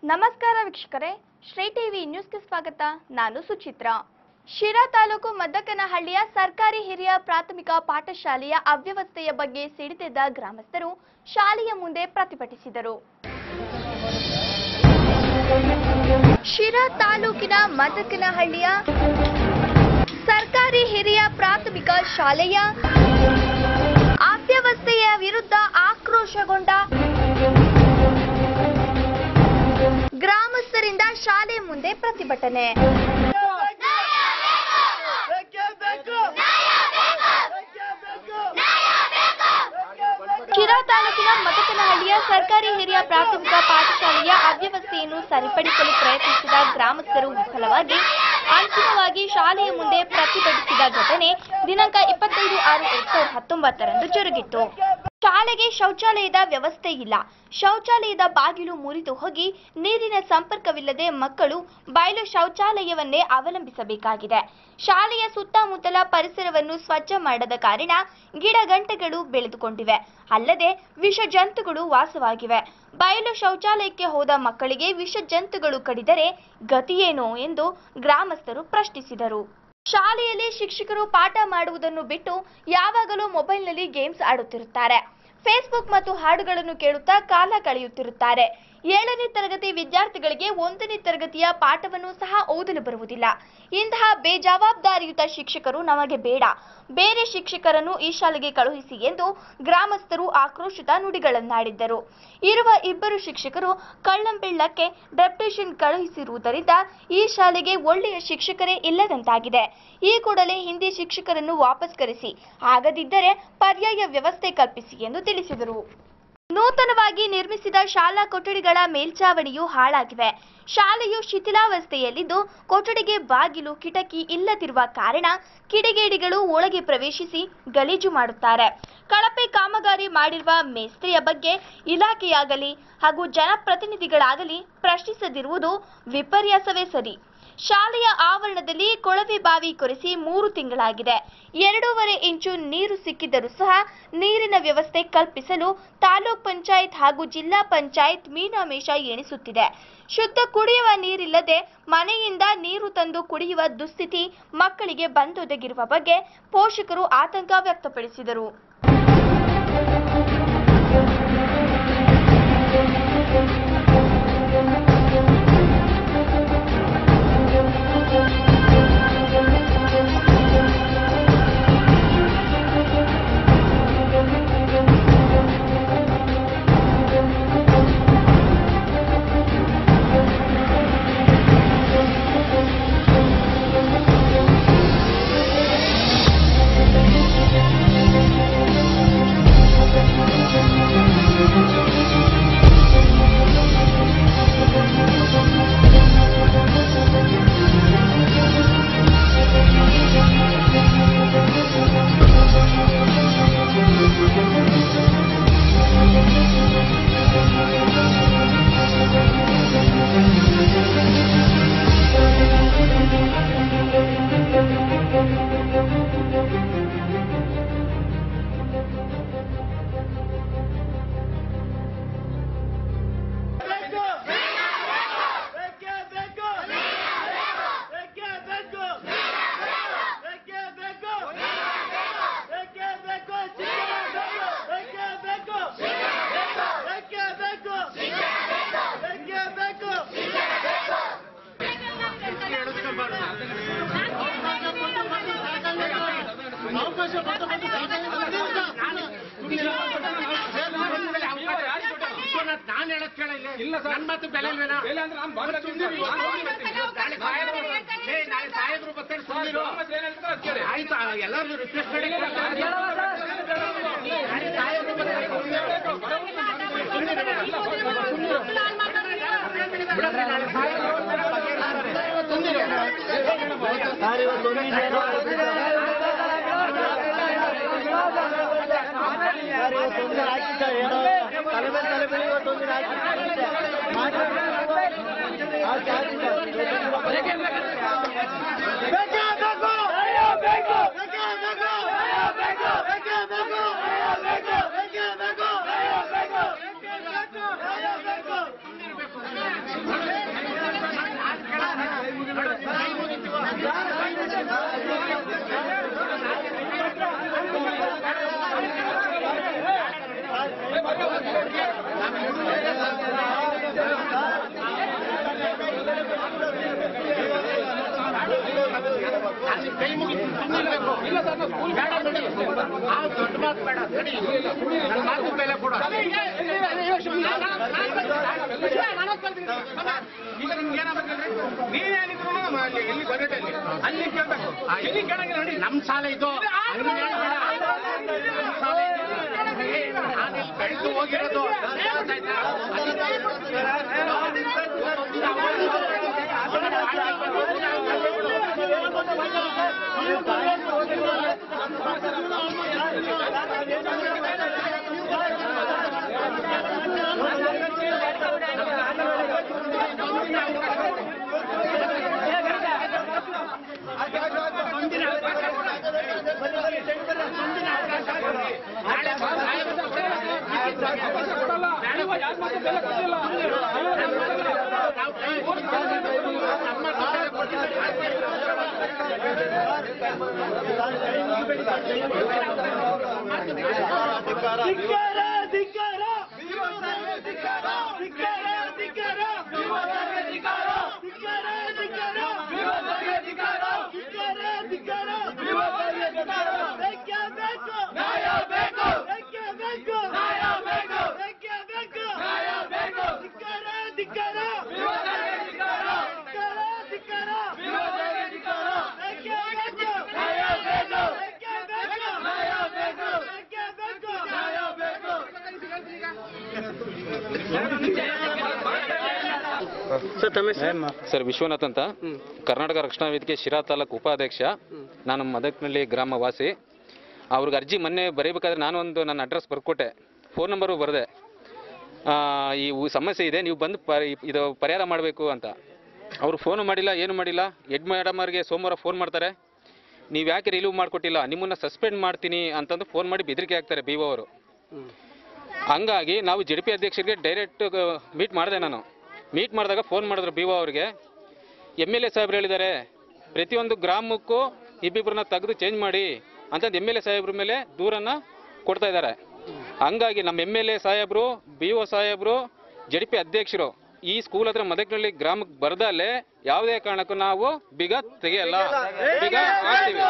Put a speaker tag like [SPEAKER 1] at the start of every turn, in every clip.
[SPEAKER 1] ನಮಸ್ಕಾರ ವೀಕ್ಷಕರೇ ಶ್ರೀ ಟಿವಿ ನ್ಯೂಸ್ಗೆ ಸ್ವಾಗತ ನಾನು ಸುಚಿತ್ರಾ ಶಿರಾ ತಾಲೂಕು ಮದ್ದಕನಹಳ್ಳಿಯ ಸರ್ಕಾರಿ ಹಿರಿಯ ಪ್ರಾಥಮಿಕ ಪಾಠಶಾಲೆಯ ಅವ್ಯವಸ್ಥೆಯ ಬಗ್ಗೆ ಸಿಡಿದೆದ್ದ ಗ್ರಾಮಸ್ಥರು ಶಾಲೆಯ ಮುಂದೆ ಪ್ರತಿಭಟಿಸಿದರು ಶಿರಾ ತಾಲೂಕಿನ ಮದ್ದಕನಹಳ್ಳಿಯ ಸರ್ಕಾರಿ ಹಿರಿಯ ಪ್ರಾಥಮಿಕ ಶಾಲೆಯ ಅವ್ಯವಸ್ಥೆಯ ವಿರುದ್ಧ ಆಕ್ರೋಶಗೊಂಡ ಗ್ರಾಮಸ್ಥರಿಂದ ಶಾಲೆ ಮುಂದೆ ಪ್ರತಿಭಟನೆ ಶಿರಾ ತಾಲೂಕಿನ ಮತಕನಹಳ್ಳಿಯ ಸರ್ಕಾರಿ ಹಿರಿಯ ಪ್ರಾಥಮಿಕ ಪಾಠಶಾಲೆಯ ಅವ್ಯವಸ್ಥೆಯನ್ನು ಸರಿಪಡಿಸಲು ಪ್ರಯತ್ನಿಸಿದ ಗ್ರಾಮಸ್ಥರು ವಿಫಲವಾಗಿ ಅಂತಿಮವಾಗಿ ಶಾಲೆಯ ಮುಂದೆ ಪ್ರತಿಭಟಿಸಿದ ಘಟನೆ ದಿನಾಂಕ ಇಪ್ಪತ್ತೈದು ಆರು ಎರಡ್ ಸಾವಿರದ ಹತ್ತೊಂಬತ್ತರಂದು ಜರುಗಿತ್ತು ಶಾಲೆಗೆ ಶೌಚಾಲಯದ ವ್ಯವಸ್ಥೆ ಇಲ್ಲ ಶೌಚಾಲಯದ ಬಾಗಿಲು ಮುರಿದು ಹೋಗಿ ನೀರಿನ ಸಂಪರ್ಕವಿಲ್ಲದೆ ಮಕ್ಕಳು ಬಯಲು ಶೌಚಾಲಯವನ್ನೇ ಅವಲಂಬಿಸಬೇಕಾಗಿದೆ ಶಾಲೆಯ ಸುತ್ತಮುತ್ತಲ ಪರಿಸರವನ್ನು ಸ್ವಚ್ಛ ಮಾಡದ ಕಾರಣ ಗಿಡಗಂಟೆಗಳು ಬೆಳೆದುಕೊಂಡಿವೆ ಅಲ್ಲದೆ ವಿಷ ಜಂತುಗಳು ವಾಸವಾಗಿವೆ ಬಯಲು ಶೌಚಾಲಯಕ್ಕೆ ಹೋದ ಮಕ್ಕಳಿಗೆ ವಿಷ ಜಂತುಗಳು ಕಡಿದರೆ ಗತಿಯೇನು ಎಂದು ಗ್ರಾಮಸ್ಥರು ಪ್ರಶ್ನಿಸಿದರು ಶಾಲೆಯಲ್ಲಿ ಶಿಕ್ಷಕರು ಪಾಠ ಮಾಡುವುದನ್ನು ಬಿಟ್ಟು ಯಾವಾಗಲೂ ಮೊಬೈಲ್ನಲ್ಲಿ ಗೇಮ್ಸ್ ಆಡುತ್ತಿರುತ್ತಾರೆ ಫೇಸ್ಬುಕ್ ಮತ್ತು ಹಾಡುಗಳನ್ನು ಕೇಳುತ್ತಾ ಕಾಲ ಕಳೆಯುತ್ತಿರುತ್ತಾರೆ ಏಳನೇ ತರಗತಿ ವಿದ್ಯಾರ್ಥಿಗಳಿಗೆ ಒಂದನೇ ತರಗತಿಯ ಪಾಠವನ್ನು ಸಹ ಓದಲು ಬರುವುದಿಲ್ಲ ಇಂತಹ ಬೇಜವಾಬ್ದಾರಿಯುತ ಶಿಕ್ಷಕರು ನಮಗೆ ಬೇಡ ಬೇರೆ ಶಿಕ್ಷಕರನ್ನು ಈ ಶಾಲೆಗೆ ಕಳುಹಿಸಿ ಎಂದು ಗ್ರಾಮಸ್ಥರು ಆಕ್ರೋಶಿತ ನುಡಿಗಳನ್ನಾಡಿದ್ದರು ಇರುವ ಇಬ್ಬರು ಶಿಕ್ಷಕರು ಕಳ್ಳಂಬೆಳ್ಳಕ್ಕೆ ಡೆಪ್ಯುಟೇಷನ್ ಕಳುಹಿಸಿರುವುದರಿಂದ ಈ ಶಾಲೆಗೆ ಒಳ್ಳೆಯ ಶಿಕ್ಷಕರೇ ಇಲ್ಲದಂತಾಗಿದೆ ಈ ಕೂಡಲೇ ಹಿಂದಿ ಶಿಕ್ಷಕರನ್ನು ವಾಪಸ್ ಕರೆಸಿ ಆಗದಿದ್ದರೆ ಪರ್ಯಾಯ ವ್ಯವಸ್ಥೆ ಕಲ್ಪಿಸಿ ಎಂದು ತಿಳಿಸಿದರು ನೂತನವಾಗಿ ನಿರ್ಮಿಸಿದ ಶಾಲಾ ಕೊಠಡಿಗಳ ಮೇಲ್ಚಾವಣಿಯು ಹಾಳಾಗಿವೆ ಶಾಲೆಯು ಶಿಥಿಲಾವಸ್ಥೆಯಲ್ಲಿದ್ದು ಕೊಠಡಿಗೆ ಬಾಗಿಲು ಕಿಟಕಿ ಇಲ್ಲದಿರುವ ಕಾರಣ ಕಿಡಿಗೇಡಿಗಳು ಒಳಗೆ ಪ್ರವೇಶಿಸಿ ಗಲೀಜು ಮಾಡುತ್ತಾರೆ ಕಳಪೆ ಕಾಮಗಾರಿ ಮಾಡಿರುವ ಮೇಸ್ತ್ರಿಯ ಬಗ್ಗೆ ಇಲಾಖೆಯಾಗಲಿ ಹಾಗೂ ಜನಪ್ರತಿನಿಧಿಗಳಾಗಲಿ ಪ್ರಶ್ನಿಸದಿರುವುದು ವಿಪರ್ಯಾಸವೇ ಸರಿ ಶಾಲೆಯ ಆವರಣದಲ್ಲಿ ಕೊಳವೆ ಬಾವಿ ಕೊರೆಸಿ ಮೂರು ತಿಂಗಳಾಗಿದೆ ಎರಡೂವರೆ ಇಂಚು ನೀರು ಸಿಕ್ಕಿದರೂ ಸಹ ನೀರಿನ ವ್ಯವಸ್ಥೆ ಕಲ್ಪಿಸಲು ತಾಲೂಕ್ ಪಂಚಾಯತ್ ಹಾಗೂ ಜಿಲ್ಲಾ ಪಂಚಾಯತ್ ಮೀನಾಮೇಷ ಎಣಿಸುತ್ತಿದೆ ಶುದ್ಧ ಕುಡಿಯುವ ನೀರಿಲ್ಲದೆ ಮನೆಯಿಂದ ನೀರು ತಂದು ಕುಡಿಯುವ ದುಸ್ಥಿತಿ ಮಕ್ಕಳಿಗೆ ಬಂದೊದಗಿರುವ ಬಗ್ಗೆ ಪೋಷಕರು ಆತಂಕ ವ್ಯಕ್ತಪಡಿಸಿದರು
[SPEAKER 2] ಬೇಕು ಬೇಕೇ ಬೇಕು ಬೇಕೇ ಬೇಕು ಬೇಕೇ ಬೇಕು ಬೇಕೇ ಬೇಕು ಬೇಕೇ ಬೇಕು ಬೇಕೇ ಬೇಕು ಬೇಕೇ ಬೇಕು ಅವಕಾಶ ನಾನು ಹೇಳಕ್ ಕೇಳ
[SPEAKER 3] ಇಲ್ಲ ಸರ್.
[SPEAKER 2] ನನ್ನ ಮಾತು ಬೆಲೆ ಇಲ್ವೇನಾ
[SPEAKER 3] ಬೆಲೆ ಅಂದ್ರೆ ನಾನು ಬಾಂಡ್ ಹಾಕ್ತೀನಿ ಸರ್. ನಾನು ಬಾಂಡ್ ಹಾಕ್ತೀನಿ.
[SPEAKER 2] ನಾಳೆ ಸಾಹೇಬ್ರು ಏ, ನಾಳೆ ಸಾಹೇಬ್ರು ಬರ್ತಾರೆ ಸುಮ್ಮನಿರು.
[SPEAKER 3] ಗೌರ್ಮೆಂಟ್ ಏನ್ ಹೇಳ್ತಾರೆ ಅದ್ ಕೇಳಿ.
[SPEAKER 2] ಆಯ್ತು ಎಲ್ಲರೂ ರಿಕ್ವೆಸ್ಟ್ ಮಾಡಿ
[SPEAKER 3] ಇಲ್ಲ, ಸರ್.
[SPEAKER 2] ನಾಳೆ ಸಾಹೇಬ್ರು ಬರ್ತಾರೆ ಬಿಡಪ್ಪ, ನಾಳೆ ಸಾಹೇಬ್ರು ಬರ್ತಾರೆ. ಸುಮ್ನಿರು. ಬೇಕೇ ಬೇಕು ಬೇಕು ಬೇಕೇ ಬೇಕು ಬೇಕೇ ಬೇಕು ಬೇಕೇ ಬೇಕು ಬೇಕೇ ಬೇಕು ಬೇಕೇ ಬೇಕು ಕೈ ಮುಗಿದು ಸುಮ್ಮನಿರ್ಬೇಕು ಇಲ್ಲ ಸರ್ ನಾವು ಸ್ಕೂಲ್ ಬೇಡ ನಡಿ ಆ ದೊಡ್ಡ ಮಾತು ಬೇಡ ನಡಿ ನನ್ನ ಮಾತು ಬೆಲೆ ಕೊಡ ಈಗ ನಿಮ್ಗೆ ಏನಾಗ್ಬೇಕಂದ್ರೆ ನೀವ್ ಹೇಳಿದ್ರು ಅಲ್ಲಿ ಎಲ್ಲಿ ಬಜೆಟಲ್ಲಿ ಅಲ್ಲಿ ಕೇಳ್ಬೇಕು ಇಲ್ಲಿ ಕೇಳಂಗಿಲ್ಲ ನೋಡಿ ನಮ್ ಸಾಲ ಇದು ಅಲ್ಲಿ ಹೇಳ್ಬೇಡ. ನಮ್ ಸಾಲ ಇದು. ನಾನಿಲ್ಲಿ ಬೆಳೆದು ಹೋಗಿರೋದು ಗೊತ್ತಾಯ್ತಾ?
[SPEAKER 4] ಸರ್ ವಿಶ್ವನಾಥ್ ಅಂತ ಕರ್ನಾಟಕ ರಕ್ಷಣಾ ವೇದಿಕೆ ಶಿರಾ ತಾಲೂಕು ಉಪಾಧ್ಯಕ್ಷ ನಾನು ಮದಕ್ನಳ್ಳಿ ಗ್ರಾಮ ವಾಸಿ ಅವ್ರಿಗೆ ಅರ್ಜಿ ಮೊನ್ನೆ ಬರೀಬೇಕಾದ್ರೆ ನಾನು ಒಂದು ನನ್ನ ಅಡ್ರೆಸ್ ಬರ್ಕೊಟ್ಟೆ ಫೋನ್ ನಂಬರು ಬರೆದೆ ಈ ಉ- ಸಮಸ್ಯೆ ಇದೆ ನೀವು ಬಂದು ಪ ಇದು ಪರಿಹಾರ ಮಾಡಬೇಕು ಅಂತ ಅವರು ಫೋನು ಮಾಡಿಲ್ಲ ಏನು ಮಾಡಿಲ್ಲ ಹೆಡ್ ಮೇಡಮ್ ಅವ್ರಿಗೆ ಸೋಮವಾರ ಫೋನ್ ಮಾಡ್ತಾರೆ ನೀವು ಯಾಕೆ ರಿಲೀವ್ ಮಾಡಿಕೊಟ್ಟಿಲ್ಲ ನಿಮ್ಮನ್ನು ಸಸ್ಪೆಂಡ್ ಮಾಡ್ತೀನಿ ಅಂತಂದು ಫೋನ್ ಮಾಡಿ ಬೆದರಿಕೆ ಹಾಕ್ತಾರೆ ಬಿ ಅವರು ಹಂಗಾಗಿ ನಾವು ಜೆ ಡಿ ಪಿ ಅಧ್ಯಕ್ಷರಿಗೆ ಡೈರೆಕ್ಟ್ ಮೀಟ್ ಮಾಡಿದೆ ನಾನು ಮೀಟ್ ಮಾಡಿದಾಗ ಫೋನ್ ಮಾಡಿದ್ರು ಬಿ ಅವ್ರಿಗೆ ಎಮ್ ಎಲ್ ಎ ಸಾಹೇಬ್ರು ಹೇಳಿದ್ದಾರೆ ಪ್ರತಿಯೊಂದು ಗ್ರಾಮಕ್ಕೂ ಇಬ್ಬಿಬ್ಬರನ್ನ ತೆಗೆದು ಚೇಂಜ್ ಮಾಡಿ ಅಂತಂದು ಎಮ್ ಎಲ್ ಎ ಸಾಹೇಬ್ರ ಮೇಲೆ ದೂರನ್ನ ಕೊಡ್ತಾ ಇದ್ದಾರೆ ಹಂಗಾಗಿ ನಮ್ಮ ಎಮ್ ಎಲ್ ಎ ಸಾಹೇಬರು ಬಿ ಒ ಸಾಹೇಬರು ಜೆ ಡಿ ಪಿ ಅಧ್ಯಕ್ಷರು ಈ ಸ್ಕೂಲ್ ಹತ್ರ ಮದಕನಹಳ್ಳಿ ಗ್ರಾಮಕ್ಕೆ ಬರ್ದಲ್ಲೇ ಯಾವುದೇ ಕಾರಣಕ್ಕೂ ನಾವು ಬಿಗ ತೆಗೆಯಲ್ಲ ಬಿಗ ಹಾಕ್ತೀವಿ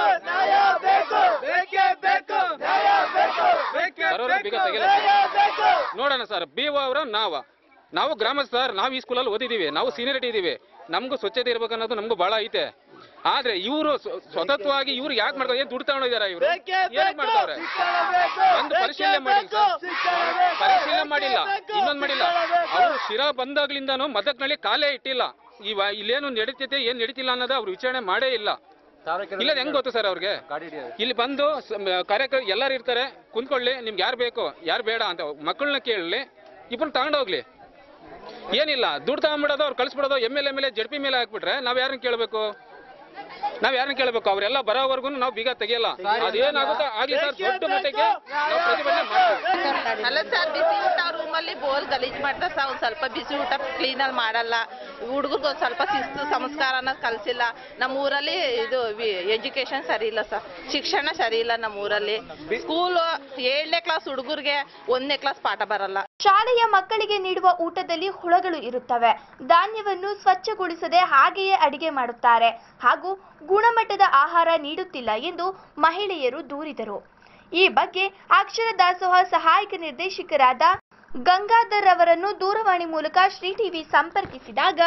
[SPEAKER 4] ಬರೋರು ಬಿಗ ತೆಗೆಯಲ್ಲ ನೋಡೋಣ ಸರ್ ಬಿ ಒ ಅವರ ನಾವ ನಾವು ಗ್ರಾಮಸ್ಥ ಸರ್ ನಾವು ಈ ಸ್ಕೂಲಲ್ಲಿ ಓದಿದೀವಿ ನಾವು ಸೀನಿಯರಿಟಿ ಇದೀವಿ ನಮಗೂ ಸ್ವಚ್ಛತೆ ಇರ್ಬೇಕು ಅನ್ನೋದು ನಮಗೂ ಬಹಳ ಐತೆ ಆದ್ರೆ ಇವರು ಸ್ವತಂತ್ರವಾಗಿ ಇವ್ರು ಯಾಕೆ ಮಾಡ್ತಾರೆ ಏನ್ ದುಡ್ಡು ತಗೊಂಡಿದಾರ ಇವರು ಏನ್ ಮಾಡ್ತಾವ್ರೆ ಒಂದು ಪರಿಶೀಲನೆ ಮಾಡಿ ಪರಿಶೀಲನೆ ಮಾಡಿಲ್ಲ ಇನ್ನೊಂದ್ ಮಾಡಿಲ್ಲ ಅವರು ಶಿರಾ ಬಂದಾಗ್ಲಿಂದಾನು ಮದಕ್ನಲ್ಲಿ ಕಾಲೇ ಇಟ್ಟಿಲ್ಲ ಇವ ಇಲ್ಲೇನು ನಡೀತೈತೆ ಏನ್ ನಡೀತಿಲ್ಲ ಅನ್ನೋದು ಅವ್ರು ವಿಚಾರಣೆ ಮಾಡೇ ಇಲ್ಲ ಇಲ್ಲ ಹೆಂಗ್ ಗೊತ್ತು ಸರ್ ಅವ್ರಿಗೆ ಇಲ್ಲಿ ಬಂದು ಕಾರ್ಯಕ್ರಮ ಎಲ್ಲರೂ ಇರ್ತಾರೆ ಕುಂತ್ಕೊಳ್ಳಿ ನಿಮ್ಗೆ ಯಾರು ಬೇಕು ಯಾರು ಬೇಡ ಅಂತ ಮಕ್ಕಳನ್ನ ಕೇಳಲಿ ಇಬ್ಬರು ತಗೊಂಡೋಗ್ಲಿ ಏನಿಲ್ಲ ದುಡ್ಡು ತಗೊಂಡ್ಬಿಡೋದು ಅವ್ರು ಕಳಿಸ್ಬಿಡೋದು ಎಮ್ ಎಲ್ ಎ ಮೇಲೆ ಜಡ್ ಪಿ ಮೇಲೆ ಹಾಕ್ಬಿಟ್ರೆ ನಾವ್ ಯಾರನ್ನ ಕೇಳಬೇಕು ನಾವ್ ಯಾರನ್ನ ಕೇಳಬೇಕು ಅವರೆಲ್ಲ ಬರೋವರೆಗೂ ನಾವು ಬೀಗ ತೆಗಿಯಲ್ಲ ಅದೇನಾಗುತ್ತೋ ಆಗ್ಲಿ ಸರ್ ದೊಡ್ಡ ಮಟ್ಟಿಗೆ ನಾವು ಪ್ರತಿಭಟನೆ ಮಾಡ್ತೀವಿ
[SPEAKER 5] ಅಲ್ಲ ಸರ್ ಬಿಸಿ ಊಟ ರೂಮಲ್ಲಿ ಬೋರ್ ಗಲೀಜ್ ಮಾಡ್ತಾರೆ ಸರ್ ಒಂದ್ ಸ್ವಲ್ಪ ಬಿಸಿ ಊಟ ಕ್ಲೀನಲ್ಲಿ ಮಾಡಲ್ಲ ಹುಡುಗರಿಗೆ ಒಂದ್ ಸ್ವಲ್ಪ ಶಿಸ್ತು ಸಂಸ್ಕಾರ ಅನ್ನೋದು ಕಲ್ಸಿಲ್ಲ ನಮ್ಮ ಊರಲ್ಲಿ ಇದು ಎಜುಕೇಶನ್ ಸರಿ ಇಲ್ಲ ಸರ್ ಶಿಕ್ಷಣ ಸರಿ ಇಲ್ಲ ನಮ್ಮ ಊರಲ್ಲಿ ಸ್ಕೂಲ್ ಏಳನೇ ಕ್ಲಾಸ್ ಹುಡುಗರಿಗೆ ಒಂದನೇ ಕ್ಲಾಸ್ ಪಾಠ ಬರಲ್ಲ
[SPEAKER 1] ಶಾಲೆಯ ಮಕ್ಕಳಿಗೆ ನೀಡುವ ಊಟದಲ್ಲಿ ಹುಳಗಳು ಇರುತ್ತವೆ ಧಾನ್ಯವನ್ನು ಸ್ವಚ್ಛಗೊಳಿಸದೆ ಹಾಗೆಯೇ ಅಡಿಗೆ ಮಾಡುತ್ತಾರೆ ಹಾಗೂ ಗುಣಮಟ್ಟದ ಆಹಾರ ನೀಡುತ್ತಿಲ್ಲ ಎಂದು ಮಹಿಳೆಯರು ದೂರಿದರು ಈ ಬಗ್ಗೆ ಅಕ್ಷರ ದಾಸೋಹ ಸಹಾಯಕ ನಿರ್ದೇಶಕರಾದ ಗಂಗಾಧರ್ ಅವರನ್ನು ದೂರವಾಣಿ ಮೂಲಕ ಶ್ರೀ ಟಿವಿ ಸಂಪರ್ಕಿಸಿದಾಗ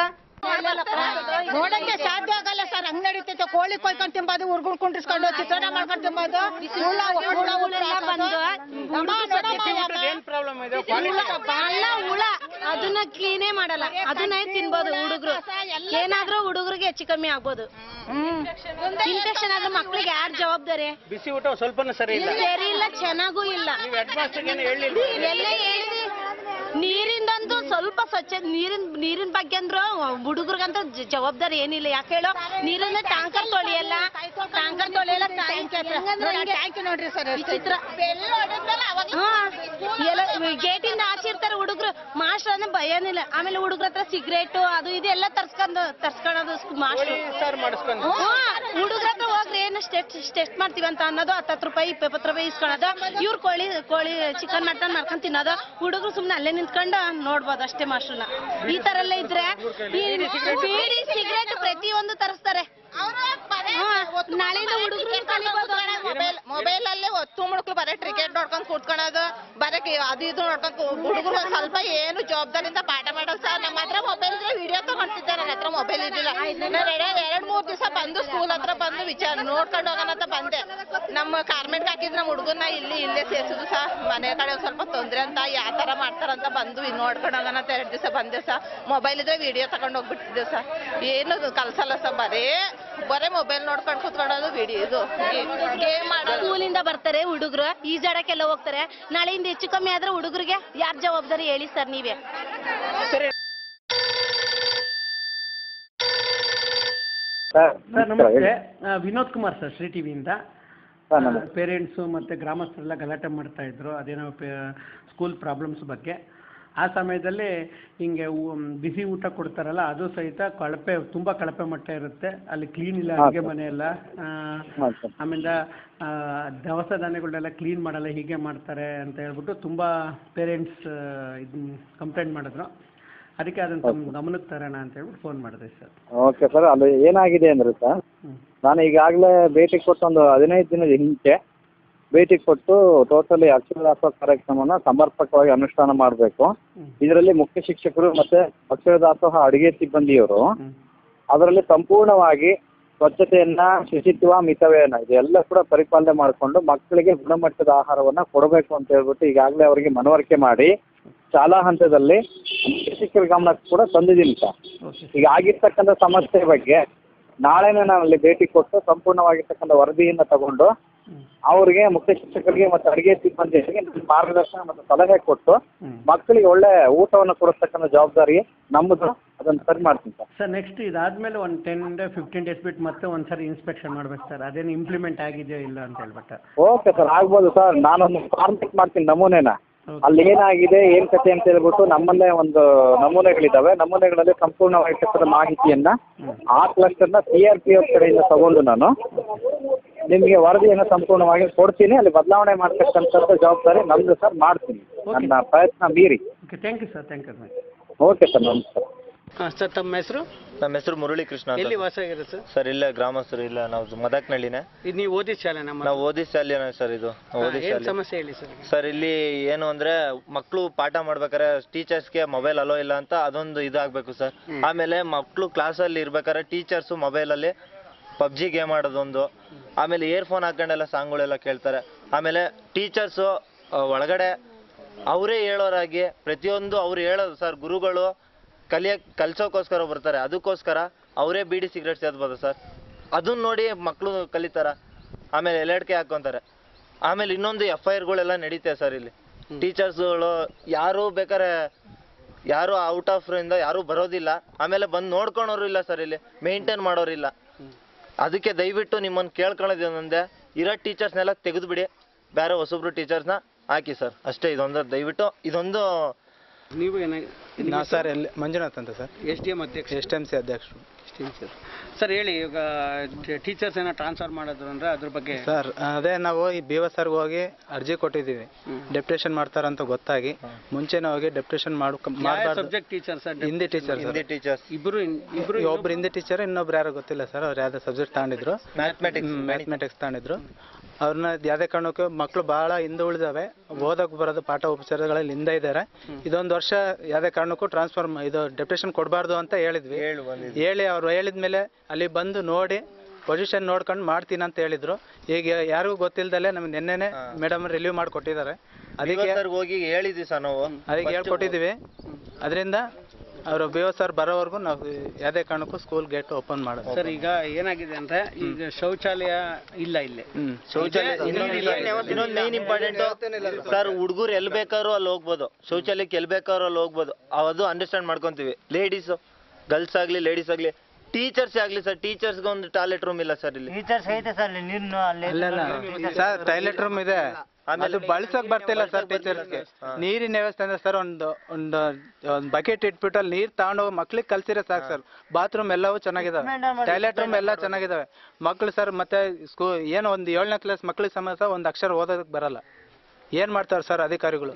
[SPEAKER 6] ನೋಡಕ್ಕೆ ಸಾಧ್ಯ ಆಗಲ್ಲ ಸರ್ ಹಂಗ್ ನಡೀತೈತೆ ಕೋಳಿ ಕೊಯ್ಕೊಂಡ್ ತಿಂಬೋದು ಉರ್ಗುಳ್ ಕುಂಡ್ರಿಸ್ಕೊಂಡು ಚಿತ್ರಾನ್ನ ಮಾಡ್ಕೊಂಡು ತಿಂಬೋದು ಹುಳ ಹುಳ ಹುಳ ಬಂದು ಅಮ್ಮ ನೋಡಮ್ಮ ಇವಾಗ.
[SPEAKER 7] ಅಲ್ಲ ಹುಳ ಅದನ್ನ ಕ್ಲೀನೇ ಮಾಡಲ್ಲ ಅದನ್ನ ತಿನ್ಬೋದು ಹುಡುಗರು ಏನಾದ್ರೂ ಹುಡುಗರಿಗೆ ಹೆಚ್ಚು ಕಮ್ಮಿ ಆಗ್ಬೋದು ಇನ್ಫೆಕ್ಷನ್ ಆದ್ರೆ ಮಕ್ಳಿಗೆ ಯಾರ್ ಜವಾಬ್ದಾರಿ
[SPEAKER 2] ಬಿಸಿ ಊಟ ಸ್ವಲ್ಪನೂ ಸರಿ ಇಲ್ಲ
[SPEAKER 7] ಸರಿ ಇಲ್ಲ ಚೆನ್ನಾಗೂ ಇಲ್ಲ
[SPEAKER 2] ನೀವು ಹೆಡ್ ಮಾಸ್ಟರ್ಗೆ ಹೇಳಿಲ್ವಾ
[SPEAKER 7] ಎಲ್ಲ ಹೇಳಿದ್ವಿ ನೀರಿಂದಂತೂ ಸ್ವಲ್ಪ ಸ್ವಚ್ಛ ನೀರಿನ ನೀರಿನ ಬಗ್ಗೆ ಅಂದ್ರು ಹುಡುಗರಿಗಂತೂ ಜ- ಜವಾಬ್ದಾರಿ ಏನಿಲ್ಲ ಯಾಕೆ ಹೇಳೋ ನೀರನ್ನ ಟ್ಯಾಂಕರ್ ತೊಳಿಯಲ್ಲ ಟ್ಯಾಂಕರ್ ತೊಳಿಯಲ್ಲ
[SPEAKER 6] ಟ್ಯಾಂಕ್ ನೋಡ್ರಿ ಸರ್
[SPEAKER 7] ವಿಚಿತ್ರ ಗೇಟಿಂದ ಆಚೆ ಇರ್ತಾರೆ ಹುಡುಗರು ಮಾಸ್ಟರ್ ಅಂದ್ರೆ ಭಯನಿಲ್ಲ ಆಮೇಲೆ ಹುಡುಗ್ರ ಹತ್ರ ಸಿಗರೇಟ್ ಅದು ಇದು ಎಲ್ಲ ತರ್ಸ್ಕೊಂಡು ತರ್ಸ್ಕೊಳೋದು ಮಾಸ್ಟರ್
[SPEAKER 2] ಸರ್ ಮಾಡಿಸ್ಕೊಂಡು
[SPEAKER 7] ಹುಡುಗ್ರ ಹತ್ರ ಹೋಗ್ರಿ ಏನು ಟೆಸ್ಟ್ ಟೆಸ್ಟ್ ಮಾಡ್ತೀವಿ ಅಂತ ಅನ್ನೋದು ಹತ್ತತ್ತು ರೂಪಾಯಿ ಇಪ್ಪತ್ತು ರೂಪಾಯಿ ಇಸ್ಕೊಳೋದು ಇವ್ರು ಕೋಳಿ ಕೋಳಿ ಚಿಕನ್ ಮಟನ್ ಮಾಡ್ಕೊಂಡ್ ತಿನ್ನೋದು ಹುಡುಗರು ಸುಮ್ನೆ ಅಲ್ಲೇ ನಿಂತ್ಕೊಂಡು ನೋಡ್ಬೋದು ಅಷ್ಟೇ ಮಾಸ್ಟರ್ನ ಈ ತರ ಎಲ್ಲ ಇದ್ರೆ ಈ ಬೀಡಿ ಸಿಗರೇಟ್ ಪ್ರತಿಯೊಂದು ತರಿಸ್ತಾರೆ ಹ್ಮ್. ನಾಳೆಯಿಂದ ಹುಡುಗರು ಕಲಿಬೋದು
[SPEAKER 5] ಮೊಬೈಲ್ ಮೊಬೈಲ್ ಅಲ್ಲೇ ಒತ್ತು ಮುಳುಕ್ಲು ಬರೀ ಕ್ರಿಕೆಟ್ ನೋಡ್ಕೊಂಡ್ ಕೂತ್ಕೊಳ್ಳೋದು ಬರೀ ಕಿ- ಅದು ಇದು ನೋಡ್ಕೊಂಡ್ ಹುಡುಗರು ಒಂದ್ ಸ್ವಲ್ಪ ಏನು ಜವಾಬ್ದಾರಿಯಿಂದ ಪಾಠ ಮಾಡೋದು ಸರ್ ನಮ್ಮ ಹತ್ರ ಮೊಬೈಲ್ ಇದ್ರೆ ವಿಡಿಯೋ ತಗೊಂತಿದ್ದೆ ನನ್ನ ಹತ್ರ ಮೊಬೈಲ್ ಇದ್ದಿಲ್ಲ ನಾನು ಎರಡ್ ಎರಡ್ ಮೂರ್ ದಿವಸ ಬಂದು ಸ್ಕೂಲ್ ಹತ್ರ ಬಂದು ವಿಚಾರ ನೋಡ್ಕೊಂಡು ಹೋಗೋಣ ಅಂತ ಬಂದೆ ನಮ್ಮ ಕಾರ್ಮೆಂಟ್ ಹಾಕಿದ್ ನಮ್ಮ ಹುಡುಗನ್ನ ಇಲ್ಲಿ ಇಲ್ಲೇ ಸೇರ್ಸುದು ಸಹ ಮನೆ ಕಡೆ ಒಂದ್ ಸ್ವಲ್ಪ ತೊಂದ್ರೆ ಅಂತ ಯಾವ ತರ ಮಾಡ್ತಾರಂತ ಬಂದು ಇಲ್ಲಿ ನೋಡ್ಕೊಂಡು ಹೋಗೋಣ ಅಂತ ಎರಡ್ ದಿವಸ ಬಂದೆ ಸರ್ ಮೊಬೈಲ್ ಇದ್ರೆ ವಿಡಿಯೋ ತಗೊಂಡ್ ಹೋಗ್ಬಿಟ್ಟಿದ್ದೆ ಸರ್ ಏನು ಕಲ್ಸಲ್ಲ ಸರ್ ಬರೇ ಬರೇ ಮೊಬೈಲ್ ನೋಡ್ಕೊಂಡು ಕೂತ್ಕೊಳ್ಳೋದು ವಿಡಿಯೋ ಇದು ಗೇಮ್ ಮಾಡೋದು
[SPEAKER 7] ಸ್ಕೂಲಿಂದ ಬರ್ತಾರೆ ಹುಡುಗರು ಈಜಾಡಕ್ಕೆಲ್ಲ ಹೋಗ್ತಾರೆ ನಾಳೆಯಿಂದ ಹೆಚ್ಚು ಕಮ್ಮಿ ಆದ್ರೆ ಹುಡುಗರಿಗೆ ಯಾರ್ ಜವಾಬ್ದಾರಿ ಹೇಳಿ ಸರ್ ನೀವೇ
[SPEAKER 8] ಸರ್
[SPEAKER 9] ಸರ್ ನಮಸ್ತೆ ಆ, ವಿನೋದ್ ಕುಮಾರ್ ಸರ್ ಶ್ರೀ ಟಿವಿಯಿಂದ
[SPEAKER 8] ಸರ್ ನಮಸ್ತೆ
[SPEAKER 9] ಪೇರೆಂಟ್ಸು ಮತ್ತು ಗ್ರಾಮಸ್ಥರೆಲ್ಲ ಗಲಾಟೆ ಮಾಡ್ತಾ ಇದ್ರು ಅದೇನೋ ಸ್ಕೂಲ್ ಪ್ರಾಬ್ಲಮ್ಸ್ ಬಗ್ಗೆ ಆ ಸಮಯದಲ್ಲಿ ಹಿಂಗೆ ಬಿಸಿ ಊಟ ಕೊಡ್ತಾರಲ್ಲ ಅದು ಸಹಿತ ಕಳಪೆ ತುಂಬ ಕಳಪೆ ಮಟ್ಟ ಇರುತ್ತೆ ಅಲ್ಲಿ ಕ್ಲೀನ್ ಇಲ್ಲ
[SPEAKER 8] ಹಾಂ
[SPEAKER 9] ಅಡುಗೆ
[SPEAKER 8] ಸರ್.
[SPEAKER 9] ಮನೆ ಎಲ್ಲ ಆ,
[SPEAKER 8] ಹಾಂ ಸರ್
[SPEAKER 9] ಆಮೇಲೆ ಆ, ದವಸ ಧಾನ್ಯಗಳನ್ನೆಲ್ಲ ಕ್ಲೀನ್ ಮಾಡಲ್ಲ ಹೀಗೆ ಮಾಡ್ತಾರೆ ಅಂತ ಹೇಳ್ಬಿಟ್ಟು ತುಂಬ ಪೇರೆಂಟ್ಸ್ ಇದನ್ನ ಕಂಪ್ಲೇಂಟ್ ಮಾಡಿದ್ರು ಅದಕ್ಕೆ ಅದನ್ನು ತಮ್ಮ ಗಮನಕ್ಕೆ ತರೋಣ ಅಂತ ಹೇಳ್ಬಿಟ್ಟು ಫೋನ್ ಮಾಡಿದೆ ಸರ್
[SPEAKER 8] ಓಕೆ ಸರ್ ಅದು ಏನಾಗಿದೆ ಅಂದರೆ ಸರ್
[SPEAKER 9] ಹ್ಞೂ
[SPEAKER 8] ನಾನು ಈಗಾಗಲೇ ಭೇಟಿ ಕೊಟ್ಟು ಒಂದು ಹದಿನೈದು ದಿನದ ಹಿಂಚೆ ಭೇಟಿ ಕೊಟ್ಟು ಟೋಟಲಿ ಅಕ್ಷರದಾಸೋಹ ಕಾರ್ಯಕ್ರಮನ ಸಮರ್ಪಕವಾಗಿ ಅನುಷ್ಠಾನ ಮಾಡಬೇಕು
[SPEAKER 9] ಹ್ಮ್.
[SPEAKER 8] ಇದರಲ್ಲಿ ಮುಖ್ಯ ಶಿಕ್ಷಕರು ಮತ್ತೆ ಅಕ್ಷರದಾಸೋಹ ಅಡುಗೆ ಸಿಬ್ಬಂದಿಯವರು
[SPEAKER 9] ಹ್ಞೂ
[SPEAKER 8] ಅದರಲ್ಲಿ ಸಂಪೂರ್ಣವಾಗಿ ಸ್ವಚ್ಛತೆಯನ್ನ ಶುಚಿತ್ವ ಮಿತವ್ಯಯನ ಇದೆಲ್ಲ ಕೂಡ ಪರಿಪಾಲನೆ ಮಾಡಿಕೊಂಡು ಮಕ್ಕಳಿಗೆ ಗುಣಮಟ್ಟದ ಆಹಾರವನ್ನ ಕೊಡಬೇಕು ಅಂತ ಹೇಳ್ಬಿಟ್ಟು ಈಗಾಗಲೇ ಅವರಿಗೆ ಮನವರಿಕೆ ಮಾಡಿ ಶಾಲಾ ಹಂತದಲ್ಲಿ ಮುಖ್ಯ ಶಿಕ್ಷಕರ ಗಮನಕ್ಕೆ ಕೂಡ ತಂದಿದ್ದೀನಿ ಸರ್
[SPEAKER 9] ಓಕೆ
[SPEAKER 8] ಈಗ ಆಗಿರ್ತಕ್ಕಂಥ ಸಮಸ್ಯೆ ಬಗ್ಗೆ ನಾಳೆನೇ ನಾನು ಅಲ್ಲಿ ಭೇಟಿ ಕೊಟ್ಟು ಸಂಪೂರ್ಣವಾಗಿರ್ತಕ್ಕಂಥ ವರದಿಯನ್ನು ತಗೊಂಡು
[SPEAKER 9] ಹ್ಮ್.
[SPEAKER 8] ಅವರಿಗೆ ಮುಖ್ಯ ಶಿಕ್ಷಕರಿಗೆ ಮತ್ತು ಅಡುಗೆ ಸಿಬ್ಬಂದಿಗೆ ನನ್ನ ಮಾರ್ಗದರ್ಶನ ಮತ್ತು ಸಲಹೆ ಕೊಟ್ಟು
[SPEAKER 9] ಹ್ಮ್.
[SPEAKER 8] ಮಕ್ಕಳಿಗೆ ಒಳ್ಳೆ ಊಟವನ್ನು ಕೊಡಿಸ್ತಕ್ಕಂಥ ಜವಾಬ್ದಾರಿ ನಮ್ಮದು ಅದನ್ನು ಸರಿ ಮಾಡ್ತೀನಿ ಸರ್
[SPEAKER 9] ಸರ್ ನೆಕ್ಸ್ಟ್ ಇದಾದ್ಮೇಲೆ ಒಂದು ಟೆನ್ ಡೇ ಫಿಫ್ಟೀನ್ ಡೇಸ್ ಬಿಟ್ಟು ಮತ್ತೆ ಒಂದು ಸರಿ ಇನ್ಸ್ಪೆಕ್ಷನ್ ಮಾಡ್ಬೇಕು ಸರ್ ಅದೇನು ಇಂಪ್ಲಿಮೆಂಟ್ ಆಗಿದೆಯೋ ಇಲ್ಲ ಅಂತ ಹೇಳ್ಬಿಟ್ಟು
[SPEAKER 8] ಓಕೆ ಸರ್ ಆಗ್ಬೋದು ಸರ್ ನಾನೊಂದು ಫಾರ್ಮೆಟ್ ಮಾಡ್ತೀನಿ ನಮೂನೆನ
[SPEAKER 9] Okay.
[SPEAKER 8] ಅಲ್ಲಿ ಏನಾಗಿದೆ ಏನ್ ಕತೆ ಅಂತ ಹೇಳ್ಬಿಟ್ಟು ನಮ್ಮಲ್ಲೇ ಒಂದು ನಮೂನೆಗಳಿದಾವೆ ನಮೂನೆಗಳಲ್ಲಿ ಸಂಪೂರ್ಣವಾಗಿರ್ತಕ್ಕಂಥ ಮಾಹಿತಿಯನ್ನ ಆ ಕ್ಲಸ್ಟರ್ನ ಸಿ ಆರ್ ಪಿ ಎಫ್ ಕಡೆಯಿಂದ ತಗೊಂಡು ನಾನು ನಿಮಗೆ ವರದಿಯನ್ನು ಸಂಪೂರ್ಣವಾಗಿ ಕೊಡ್ತೀನಿ ಅಲ್ಲಿ ಬದಲಾವಣೆ ಮಾಡ್ತಕ್ಕಂಥದ್ದು ಜವಾಬ್ದಾರಿ ನಮ್ದು ಸರ್ ಮಾಡ್ತೀನಿ ನನ್ನ ಪ್ರಯತ್ನ ಮೀರಿ
[SPEAKER 9] okay thank you sir thank you
[SPEAKER 8] okay sir ನಮಸ್ಕಾರ
[SPEAKER 9] ಸರ್ ತಮ್ಮ ಹೆಸರು
[SPEAKER 10] ನಮ್ಮ ಹೆಸರು ಮುರಳಿ ಕೃಷ್ಣ ಅಂತ
[SPEAKER 9] ಎಲ್ಲಿ ವಾಸ ಆಗಿರೋದು ಸರ್
[SPEAKER 10] ಸರ್ ಇಲ್ಲೇ ಗ್ರಾಮಸ್ಥರು ಇಲ್ಲ ನಾವು ಮದಕ್ನಳ್ಳಿನೇ
[SPEAKER 9] ಇದು ನೀವು ಓದಿದ ಶಾಲೆ ನಮ್ಮ
[SPEAKER 10] ನಾವು ಓದಿ ಶಾಲೆನೇ ಸರ್ ಇದು ಓದಿ
[SPEAKER 9] ಏನು
[SPEAKER 10] ಶಾಲೆ
[SPEAKER 9] ಸಮಸ್ಯೆ ಹೇಳಿ ಸರ್
[SPEAKER 10] ಸರ್ ಇಲ್ಲಿ ಏನು ಅಂದ್ರೆ ಮಕ್ಕಳು ಪಾಠ ಮಾಡ್ಬೇಕಾದ್ರೆ ಟೀಚರ್ಸ್ಗೆ ಮೊಬೈಲ್ ಅಲೋ ಇಲ್ಲ ಅಂತ ಅದೊಂದು ಇದಾಗಬೇಕು ಸರ್ ಆಮೇಲೆ ಮಕ್ಕಳು ಕ್ಲಾಸಲ್ಲಿ ಇರ್ಬೇಕಾದ್ರೆ ಟೀಚರ್ಸು ಮೊಬೈಲಲ್ಲಿ ಪಬ್ಜಿ ಗೇಮ್ ಆಡೋದೊಂದು ಆಮೇಲೆ ಇಯರ್ಫೋನ್ ಹಾಕೊಂಡೆಲ್ಲ ಸಾಂಗ್ಗಳೆಲ್ಲ ಕೇಳ್ತಾರೆ ಆಮೇಲೆ ಟೀಚರ್ಸು ಒಳಗಡೆ ಅವರೇ ಹೇಳೋರಾಗಿ ಪ್ರತಿಯೊಂದು ಅವ್ರು ಹೇಳೋದು ಸರ್ ಗುರುಗಳು ಕಲಿಯಕ್ ಕಲ್ಸೋಕ್ಕೋಸ್ಕರ ಬರ್ತಾರೆ ಅದಕ್ಕೋಸ್ಕರ ಅವರೇ ಬೀಡಿ ಸಿಗರೇಟ್ ಸೇದ್ಬೋದು ಸರ್ ಅದನ್ನ ನೋಡಿ ಮಕ್ಕಳು ಕಲಿತಾರ ಆಮೇಲೆ ಎಲೆಡ್ಕೆ ಹಾಕೊಂತಾರೆ ಆಮೇಲೆ ಇನ್ನೊಂದು ಎಫ್ ಐ ಆರ್ಗಳೆಲ್ಲ ನಡೀತೆ ಸರ್ ಇಲ್ಲಿ ಟೀಚರ್ಸ್ಗಳು ಯಾರು ಬೇಕಾರೆ ಯಾರು ಔಟ್ ಆಫ್ ಇಂದ ಯಾರು ಬರೋದಿಲ್ಲ ಆಮೇಲೆ ಬಂದು ನೋಡ್ಕೊಳೋರು ಇಲ್ಲ ಸರ್ ಇಲ್ಲಿ ಮೇಂಟೈನ್ ಮಾಡೋರಿಲ್ಲ ಅದಕ್ಕೆ ದಯವಿಟ್ಟು ನಿಮ್ಮನ್ನು ಕೇಳ್ಕೊಳ್ಳೋದು ಏನಂದೆ ಇರೋ ಟೀಚರ್ಸ್ನೆಲ್ಲ ತೆಗೆದುಬಿಡಿ ಬೇರೆ ಹೊಸಬ್ರು ಟೀಚರ್ಸ್ನ ಹಾಕಿ ಸರ್ ಅಷ್ಟೇ ಇದೊಂದು ದಯವಿಟ್ಟು ಇದೊಂದು
[SPEAKER 9] ನೀವು ಏನ
[SPEAKER 11] ನಾ ಸರ್ ಎಲ್ಲಿ ಮಂಜುನಾಥ್ ಅಂತ ಸರ್
[SPEAKER 9] ಎಸ್ ಡಿ ಎಮ್ ಅಧ್ಯಕ್ಷ
[SPEAKER 11] ಎಸ್ ಟಿ ಎಮ್ ಸಿ ಅಧ್ಯಕ್ಷರು
[SPEAKER 9] ಸರ್ ಸರ್ ಹೇಳಿ ಈಗ ಟೀಚರ್ಸ್ ಏನೋ ಟ್ರಾನ್ಸ್ಫರ್ ಮಾಡಿದ್ರು ಅಂದ್ರೆ ಅದ್ರ ಬಗ್ಗೆ
[SPEAKER 11] ಸರ್ ಅದೇ ನಾವು ಈ ಬಿ ಎಸ್ ಆರ್ಗೆ ಹೋಗಿ ಅರ್ಜಿ ಕೊಟ್ಟಿದ್ದೀವಿ ಡೆಪ್ಟೇಷನ್ ಮಾಡ್ತಾರಂತ ಗೊತ್ತಾಗಿ ಮುಂಚೆನೇ ಹೋಗಿ ಡೆಪ್ಟೇಷನ್ ಮಾಡ್ ಮಾಡಬಾರ್ದು
[SPEAKER 9] subject teacher sir
[SPEAKER 11] Hindi teacher sir
[SPEAKER 10] Hindi teachers
[SPEAKER 9] ಇಬ್ರು ಇನ್- ಇಬ್ರು
[SPEAKER 11] ಒಬ್ರು ಹಿಂದಿ ಟೀಚರ್ ಇನ್ನೊಬ್ರು ಯಾರೋ ಗೊತ್ತಿಲ್ಲ ಸರ್ ಅವ್ರು ಯಾವ್ದೋ ಸಬ್ಜೆಕ್ಟ್ ತಗೊಂಡಿದ್ರು
[SPEAKER 10] ಮ್ಯಾಥಮೆಟಿಕ್ಸ್
[SPEAKER 11] ಮ್ಯಾಥಮೆಟಿಕ್ಸ್ ತಗೊಂಡಿದ್ರು ಅವ್ರನ್ನ ಯಾವುದೇ ಕಾರಣಕ್ಕೂ ಮಕ್ಕಳು ಭಾಳ ಹಿಂದೆ ಉಳಿದಾವೆ ಓದಕ್ಕೆ ಬರೋದು ಪಾಠ ಉಪಚಾರಗಳಲ್ಲಿ ಹಿಂದೆ ಇದ್ದಾರೆ ಇದೊಂದು ವರ್ಷ ಯಾವುದೇ ಕಾರಣಕ್ಕೂ ಟ್ರಾನ್ಸ್ಫರ್ ಇದು ಡೆಪ್ಟೇಷನ್ ಕೊಡಬಾರ್ದು ಅಂತ ಹೇಳಿದ್ವಿ
[SPEAKER 10] ಹೇಳು ಬಂದಿದ್ದು
[SPEAKER 11] ಹೇಳಿ ಅವ್ರು ಹೇಳಿದ್ಮೇಲೆ ಅಲ್ಲಿ ಬಂದು ನೋಡಿ ಪೊಸಿಷನ್ ನೋಡ್ಕೊಂಡು ಮಾಡ್ತೀನಿ ಅಂತ ಹೇಳಿದ್ರು ಈಗ ಯಾರಿಗೂ ಗೊತ್ತಿಲ್ದಲೆ ನಮ್ಗೆ ನಿನ್ನೆನೆ ಮೇಡಮ್ ರಿಲೀವ್ ಮಾಡಿ ಕೊಟ್ಟಿದ್ದಾರೆ ಅದಕ್ಕೆ
[SPEAKER 10] ಸರ್ಗೆ ಹೋಗಿ ಹೇಳಿದ್ವಿ ಸರ್ ನಾವು
[SPEAKER 11] ಅದಕ್ಕೆ ಹೇಳ್ಕೊಟ್ಟಿದ್ದೀವಿ ಅದರಿಂದ ಅವರು ಬಿ ಒ ಸರ್ ಬರೋವರೆಗೂ ನಾವು ಯಾವುದೇ ಕಾರಣಕ್ಕೂ ಸ್ಕೂಲ್ ಗೇಟ್ ಓಪನ್ ಮಾಡೋದು
[SPEAKER 9] ಸರ್ ಈಗ ಏನಾಗಿದೆ ಅಂದ್ರೆ ಈಗ ಶೌಚಾಲಯ ಇಲ್ಲ ಇಲ್ಲಿ
[SPEAKER 11] ಹ್ಮ್
[SPEAKER 10] ಶೌಚಾಲಯ ಇನ್ನೊಂದು ಮೇನ್ ಇಂಪಾರ್ಟೆಂಟ್ ಸರ್ ಹುಡುಗರು ಎಲ್ಲಿ ಬೇಕಾದ್ರೂ ಅಲ್ಲಿ ಹೋಗ್ಬೋದು ಶೌಚಾಲಯಕ್ಕೆ ಎಲ್ಲಿ ಬೇಕಾದ್ರೂ ಅಲ್ಲಿ ಹೋಗ್ಬೋದು ಅದು ಅಂಡರ್ಸ್ಟ್ಯಾಂಡ್ ಮಾಡ್ಕೊಂತೀವಿ ಲೇಡೀಸು ಗರ್ಲ್ಸ್ ಆಗಲಿ ಲೇಡೀಸ್ ಆಗಲಿ ಟೀಚರ್ಸ್ ಆಗಲಿ ಸರ್ ಟೀಚರ್ಸ್ಗೆ ಒಂದು ಟಾಯ್ಲೆಟ್ ರೂಮ್ ಇಲ್ಲ ಸರ್ ಇಲ್ಲಿ
[SPEAKER 11] ಅಲ್ಲಲ್ಲ ಸರ್ ಟಾಯ್ಲೆಟ್ ರೂಮ್ ಇದೆ ಅದು ಬಳಸಕ್ ಬರ್ತಿಲ್ಲ ಸರ್ ಟೀಚರ್ಸ್ಗೆ ನೀರಿನ ವ್ಯವಸ್ಥೆ ಅಂದ್ರೆ ಸರ್ ಒಂದು ಒಂದು ಒಂದು ಬಕೆಟ್ ಇಟ್ಬಿಟ್ಟು ಅಲ್ಲಿ ನೀರ್ ತಗೊಂಡು ಹೋಗಿ ಮಕ್ಳಿಗೆ ಕಲ್ಸಿರೋ ಸಾಕು ಸರ್ ಬಾತ್ರೂಮ್ ಎಲ್ಲವೂ ಚೆನ್ನಾಗಿದಾವೆ ಟಾಯ್ಲೆಟ್ ರೂಮ್ ಎಲ್ಲ ಚೆನ್ನಾಗಿದಾವೆ ಮಕ್ಳು ಸರ್ ಮತ್ತೆ ಸ್ಕೂ ಏನೋ ಒಂದು ಏಳನೇ ಕ್ಲಾಸ್ ಮಕ್ಳಿಗೆ ಸಮೇತ ಒಂದು ಅಕ್ಷರ ಓದೋದಕ್ಕೆ ಬರಲ್ಲ ಏನ್ ಮಾಡ್ತಾರೆ ಸರ್ ಅಧಿಕಾರಿಗಳು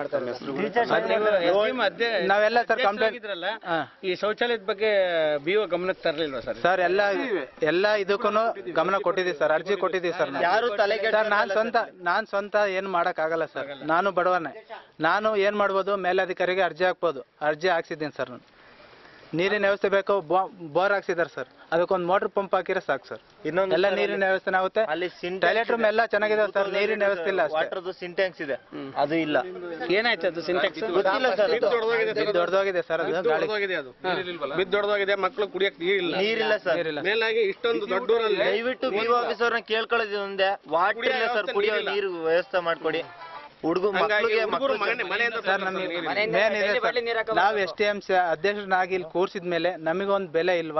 [SPEAKER 11] ನಾವೆಲ್ಲ ಸರ್ ಕಂಪ್ಲೇಂಟ್
[SPEAKER 12] ಈ ಶೌಚಾಲಯದ ಬಗ್ಗೆ ಬಿ ಒ ಗಮನಕ್ಕೆ ತರಲಿಲ್ವಾ ಸರ್
[SPEAKER 11] ಸರ್ ಎಲ್ಲ ಎಲ್ಲ ಇದಕ್ಕೂ ಗಮನ ಕೊಟ್ಟಿದ್ದೀವಿ ಸರ್ ಅರ್ಜಿ ಕೊಟ್ಟಿದ್ದೀವಿ ಸರ್ ನಾವು.
[SPEAKER 10] ಯಾರು ತಲೆ
[SPEAKER 11] ಸರ್ ನಾನ್ ಸ್ವಂತ ನಾನ್ ಸ್ವಂತ ಏನ್ ಮಾಡಕ್ ಆಗಲ್ಲ ಸರ್ ನಾನು ಬಡವನೇ ನಾನು ಏನ್ ಮಾಡ್ಬೋದು ಮೇಲಧಿಕಾರಿಗೆ ಅರ್ಜಿ ಹಾಕ್ಬೋದು ಅರ್ಜಿ ಹಾಕ್ಸಿದ್ದೀನಿ ಸರ್ ನಾನು ನೀರಿನ ವ್ಯವಸ್ಥೆ ಬೇಕು ಬೋರ್ ಹಾಕ್ಸಿದಾರೆ ಸರ್ ಅದಕ್ಕೊಂದು ಮೋಟರ್ ಪಂಪ್ ಹಾಕಿದ್ರೆ ಸಾಕು ಸರ್
[SPEAKER 10] ಇನ್ನೊಂದು
[SPEAKER 11] ಎಲ್ಲ
[SPEAKER 10] ಸರ್ ಅಲ್ಲಿ-
[SPEAKER 11] ನೀರಿನ ವ್ಯವಸ್ಥೆ ಆಗುತ್ತೆ
[SPEAKER 10] ಅಲ್ಲಿ
[SPEAKER 11] ಟಾಯ್ಲೆಟ್ ರೂಮ್ ಎಲ್ಲ ಚೆನ್ನಾಗಿದೆ ಸರ್ ನೀರಿನ ವ್ಯವಸ್ಥೆ ಇಲ್ಲ ಅಷ್ಟೇ
[SPEAKER 10] ವಾಟರ್ದು ಸಿಂಟ್ಯಾಕ್ಸ್ ಇದೆ ಅದು ಇಲ್ಲ
[SPEAKER 12] ಏನಾಯ್ತು ಅದು ಸಿಂಟೆಕ್ಸ್
[SPEAKER 10] ಗೊತ್ತಿಲ್ಲ ಸರ್ ಅದು.
[SPEAKER 11] ಇದು ದೊಡ್ಡದಾಗಿದೆ ಸರ್ ಅದು ಗಾಳಿ
[SPEAKER 2] ದೊಡ್ಡದಾಗಿದೆ ಅದು ಬಿದ್ದೊಡ್ಡದಾಗಿದೆ ಮಕ್ಕಳು ಕುಡಿಯಕ್ ನೀರಿಲ್ಲ
[SPEAKER 10] ನೀರಿಲ್ಲ ಸರ್
[SPEAKER 11] ನೀರಿಲ್ಲ
[SPEAKER 2] ಮೇಲಾಗಿ ಇಷ್ಟೊಂದು ದೊಡ್ಡೂರಲ್ಲಿ
[SPEAKER 10] ದಯವಿಟ್ಟು ಬಿ ಆಫೀಸರ್ನ ಕೇಳ್ಕೊಳ್ಳೋದು ಒಂದೇ ವಾಟರ್ ಇಲ್ಲ ಸರ್ ಕುಡಿಯೋ ನೀರು ವ್ಯವಸ್ಥೆ ಮಾಡ್ಕೊಡಿ ಹುಡುಗ ಮಕ್ಕಳಿಗೆ
[SPEAKER 2] ಹುಡುಗರು ಮನೆ ಮನೆಯಿಂದ
[SPEAKER 11] ಸರ್ ನಮಗೆ ಮೇನ್ ಇದೆ ಸರ್ ನಾವು ಎಸ್ ಟಿ ಎಂ ಸಿ ಅಧ್ಯಕ್ಷನಾಗಿ ಇಲ್ಲಿ ಕೂರ್ಸಿದ ಮೇಲೆ ನಮಗೊಂದು ಬೆಲೆ ಇಲ್ವಾ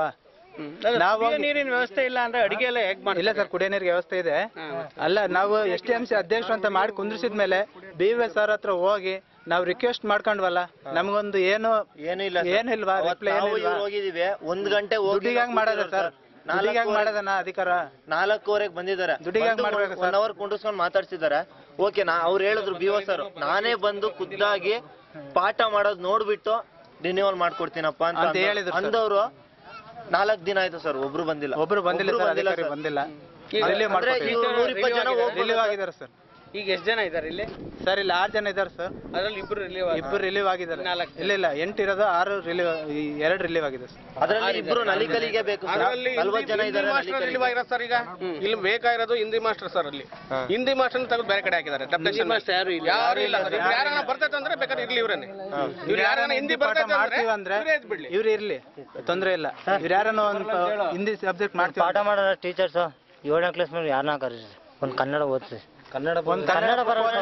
[SPEAKER 11] ನಾವು
[SPEAKER 12] ಕುಡಿಯೋ ನೀರಿನ ವ್ಯವಸ್ಥೆ ಇಲ್ಲ ಅಂದ್ರೆ ಅಡಿಗೆ ಎಲ್ಲ ಹೇಗ್ ಮಾಡಿ
[SPEAKER 11] ಇಲ್ಲ ಸರ್ ಕುಡಿಯೋ ನೀರಿಗೆ ವ್ಯವಸ್ಥೆ ಇದೆ ಅಲ್ಲ ನಾವು ಎಸ್ ಟಿ ಎಂ ಸಿ ಅಧ್ಯಕ್ಷರು ಅಂತ ಮಾಡಿ ಕುಂದ್ರಿಸಿದ ಮೇಲೆ ಬಿ ವಿ ಸರ್ ಹತ್ರ ಹೋಗಿ ನಾವು ರಿಕ್ವೆಸ್ಟ್ ಮಾಡ್ಕೊಂಡ್ವಲ್ಲ ನಮಗೊಂದು ಏನು
[SPEAKER 10] ಏನು ಇಲ್ಲ sir.
[SPEAKER 11] ಏನು ಇಲ್ವಾ
[SPEAKER 10] ಅವತ್ತು
[SPEAKER 11] ರಿಪ್ಲೈ
[SPEAKER 10] ನಾವು
[SPEAKER 11] ಏನಿಲ್ವಾ
[SPEAKER 10] ಇವ್ರು ಹೋಗಿದೀವಿ ಒಂದ್ ಗಂಟೆ ಹೋಗಿ
[SPEAKER 11] ದುಡ್ಡಿಗೆ ಹೆಂಗ್ ಮಾಡೋದ ಸರ್ ದುಡ್ಡಿಗೆ ಹೆಂಗ್ ಮಾಡೋದನ್ನ ಅಧಿಕಾರ
[SPEAKER 10] ನಾಲ್ಕೂವರೆಗೆ ಬಂದಿದ್ದಾರೆ
[SPEAKER 11] ದುಡ್ಡಿಗೆ ಹೆಂಗ್ ಮಾಡ್ಬೇಕು
[SPEAKER 10] ಒನ್ ಅವರ್ ಕುಂಡಿಸ್ಕೊಂಡು ಮಾತಾಡ್ಸಿದ್ದಾರೆ ಓಕೆ ನಾ ಅವ್ರು ಹೇಳಿದ್ರು ಬಿ ಓ ಸರ್ ನಾನೇ ಬಂದು ಖುದ್ದಾಗಿ ಪಾಠ ಮಾಡೋದ್ ನೋಡ್ಬಿಟ್ಟು ರಿನ್ಯೂವಲ್ ಮಾಡ್ಕೊಡ್ತೀನಪ್ಪ ಅಂತ
[SPEAKER 11] ಅಂತ
[SPEAKER 10] ಅಂದ-
[SPEAKER 11] ಹೇಳಿದ್ರು sir.
[SPEAKER 10] ಅಂದವ್ರು ನಾಲ್ಕ್ ದಿನ ಆಯ್ತು ಸರ್ ಒಬ್ರು ಬಂದಿಲ್ಲ
[SPEAKER 11] ಒಬ್ರು ಬಂದಿಲ್ಲ
[SPEAKER 10] ಒಬ್ರು
[SPEAKER 11] ಸರ್
[SPEAKER 10] ಬಂದಿಲ್ಲ
[SPEAKER 11] ಅಧಿಕಾರಿ
[SPEAKER 10] sir.
[SPEAKER 11] ಬಂದಿಲ್ಲ
[SPEAKER 10] ಈಗ
[SPEAKER 11] ರಿಲೀವ್
[SPEAKER 10] ಅಂದ್ರೆ ಇವ್ರು ನೂರ ಇಪ್ಪತ್ತು ಜನ ಹೋಗ್ಬೋದು
[SPEAKER 11] ರಿಲೀವ್
[SPEAKER 10] sir.
[SPEAKER 11] ಆಗಿದ್ದಾರೆ ಸರ್
[SPEAKER 12] ಈಗ ಎಷ್ಟು ಜನ ಇದ್ದಾರೆ ಇಲ್ಲಿ
[SPEAKER 11] ಸರ್ ಇಲ್ಲಿ ಆರು ಜನ ಇದ್ದಾರೆ ಸರ್
[SPEAKER 12] ಅದ್ರಲ್ಲಿ ಇಬ್ರು ರಿಲೀವ್
[SPEAKER 11] ಇಬ್ಬರು ರಿಲೀವ್ ಆಗಿದ್ದಾರೆ ಇಲ್ಲ ಇಲ್ಲ ಎಂಟು ಇರೋದು ಆರು ರಿಲೀವ್ ಎರಡು ರಿಲೀವ್ ಆಗಿದೆ ಸರ್
[SPEAKER 10] ಅದ್ರಲ್ಲಿ ಇಬ್ರು ನಲಿಕಲಿಗೆ ಬೇಕು ಸರ್
[SPEAKER 2] ಅದರಲ್ಲಿ
[SPEAKER 10] ನಲ್ವತ್ತು ಜನ ಇದ್ದಾರೆ
[SPEAKER 2] ಮಾಸ್ಟರ್ ರಿಲೀವ್ ಆಗಿರೋದು ಸರ್ ಈಗ ಇಲ್ಲಿ ಬೇಕಾಗಿರೋದು ಹಿಂದಿ ಮಾಸ್ಟರ್ ಸರ್ ಅಲ್ಲಿ ಹಿಂದಿ ಮಾಸ್ಟರ್ ತೆಗೆದು ಬೇರೆ ಕಡೆ ಹಾಕಿದ್ದಾರೆ ಡೆಪ್ಯುಟೇಷನ್ ಮಾಸ್ಟರ್ ಯಾರು ಇಲ್ಲ ಯಾರು ಇಲ್ಲ ಸರ್ ಇವ್ರು ಯಾರನ್ನ ಬರ್ತೈತೆ ಅಂದ್ರೆ ಬೇಕಾದ್ರೆ ಇರ್ಲಿ ಇವ್ರನ್ನೇ ಇವ್ರು ಯಾರನ್ನ ಹಿಂದಿ
[SPEAKER 11] ಪಾಠ
[SPEAKER 2] ಬರ್ತೈತೆ
[SPEAKER 11] ಮಾಡ್ತೀವಿ ಅಂದ್ರೆ
[SPEAKER 2] ಇವ್ರೇ ಎದ್ದು ಬಿಡ್ಲಿ
[SPEAKER 11] ಇವ್ರು ಇರ್ಲಿ ತೊಂದ್ರೆ ಇಲ್ಲ ಇವ್ರು ಯಾರನ್ನ ಒಂದು ಹಿಂದಿ ಸಬ್ಜೆಕ್ಟ್ ಮಾಡ್ತೀವಿ
[SPEAKER 13] ಪಾಠ ಮಾಡೋ ಟೀಚರ್ಸ್ ಏಳನೇ ಕ್ಲಾಸ್ ಮೇಲೆ ಯಾರನ್ನ ಕರೀರಿ ಒಂದು ಕನ್ನಡ ಓದಿಸಿ
[SPEAKER 11] ಕನ್ನಡ
[SPEAKER 13] ಒಂದು ಕನ್ನಡ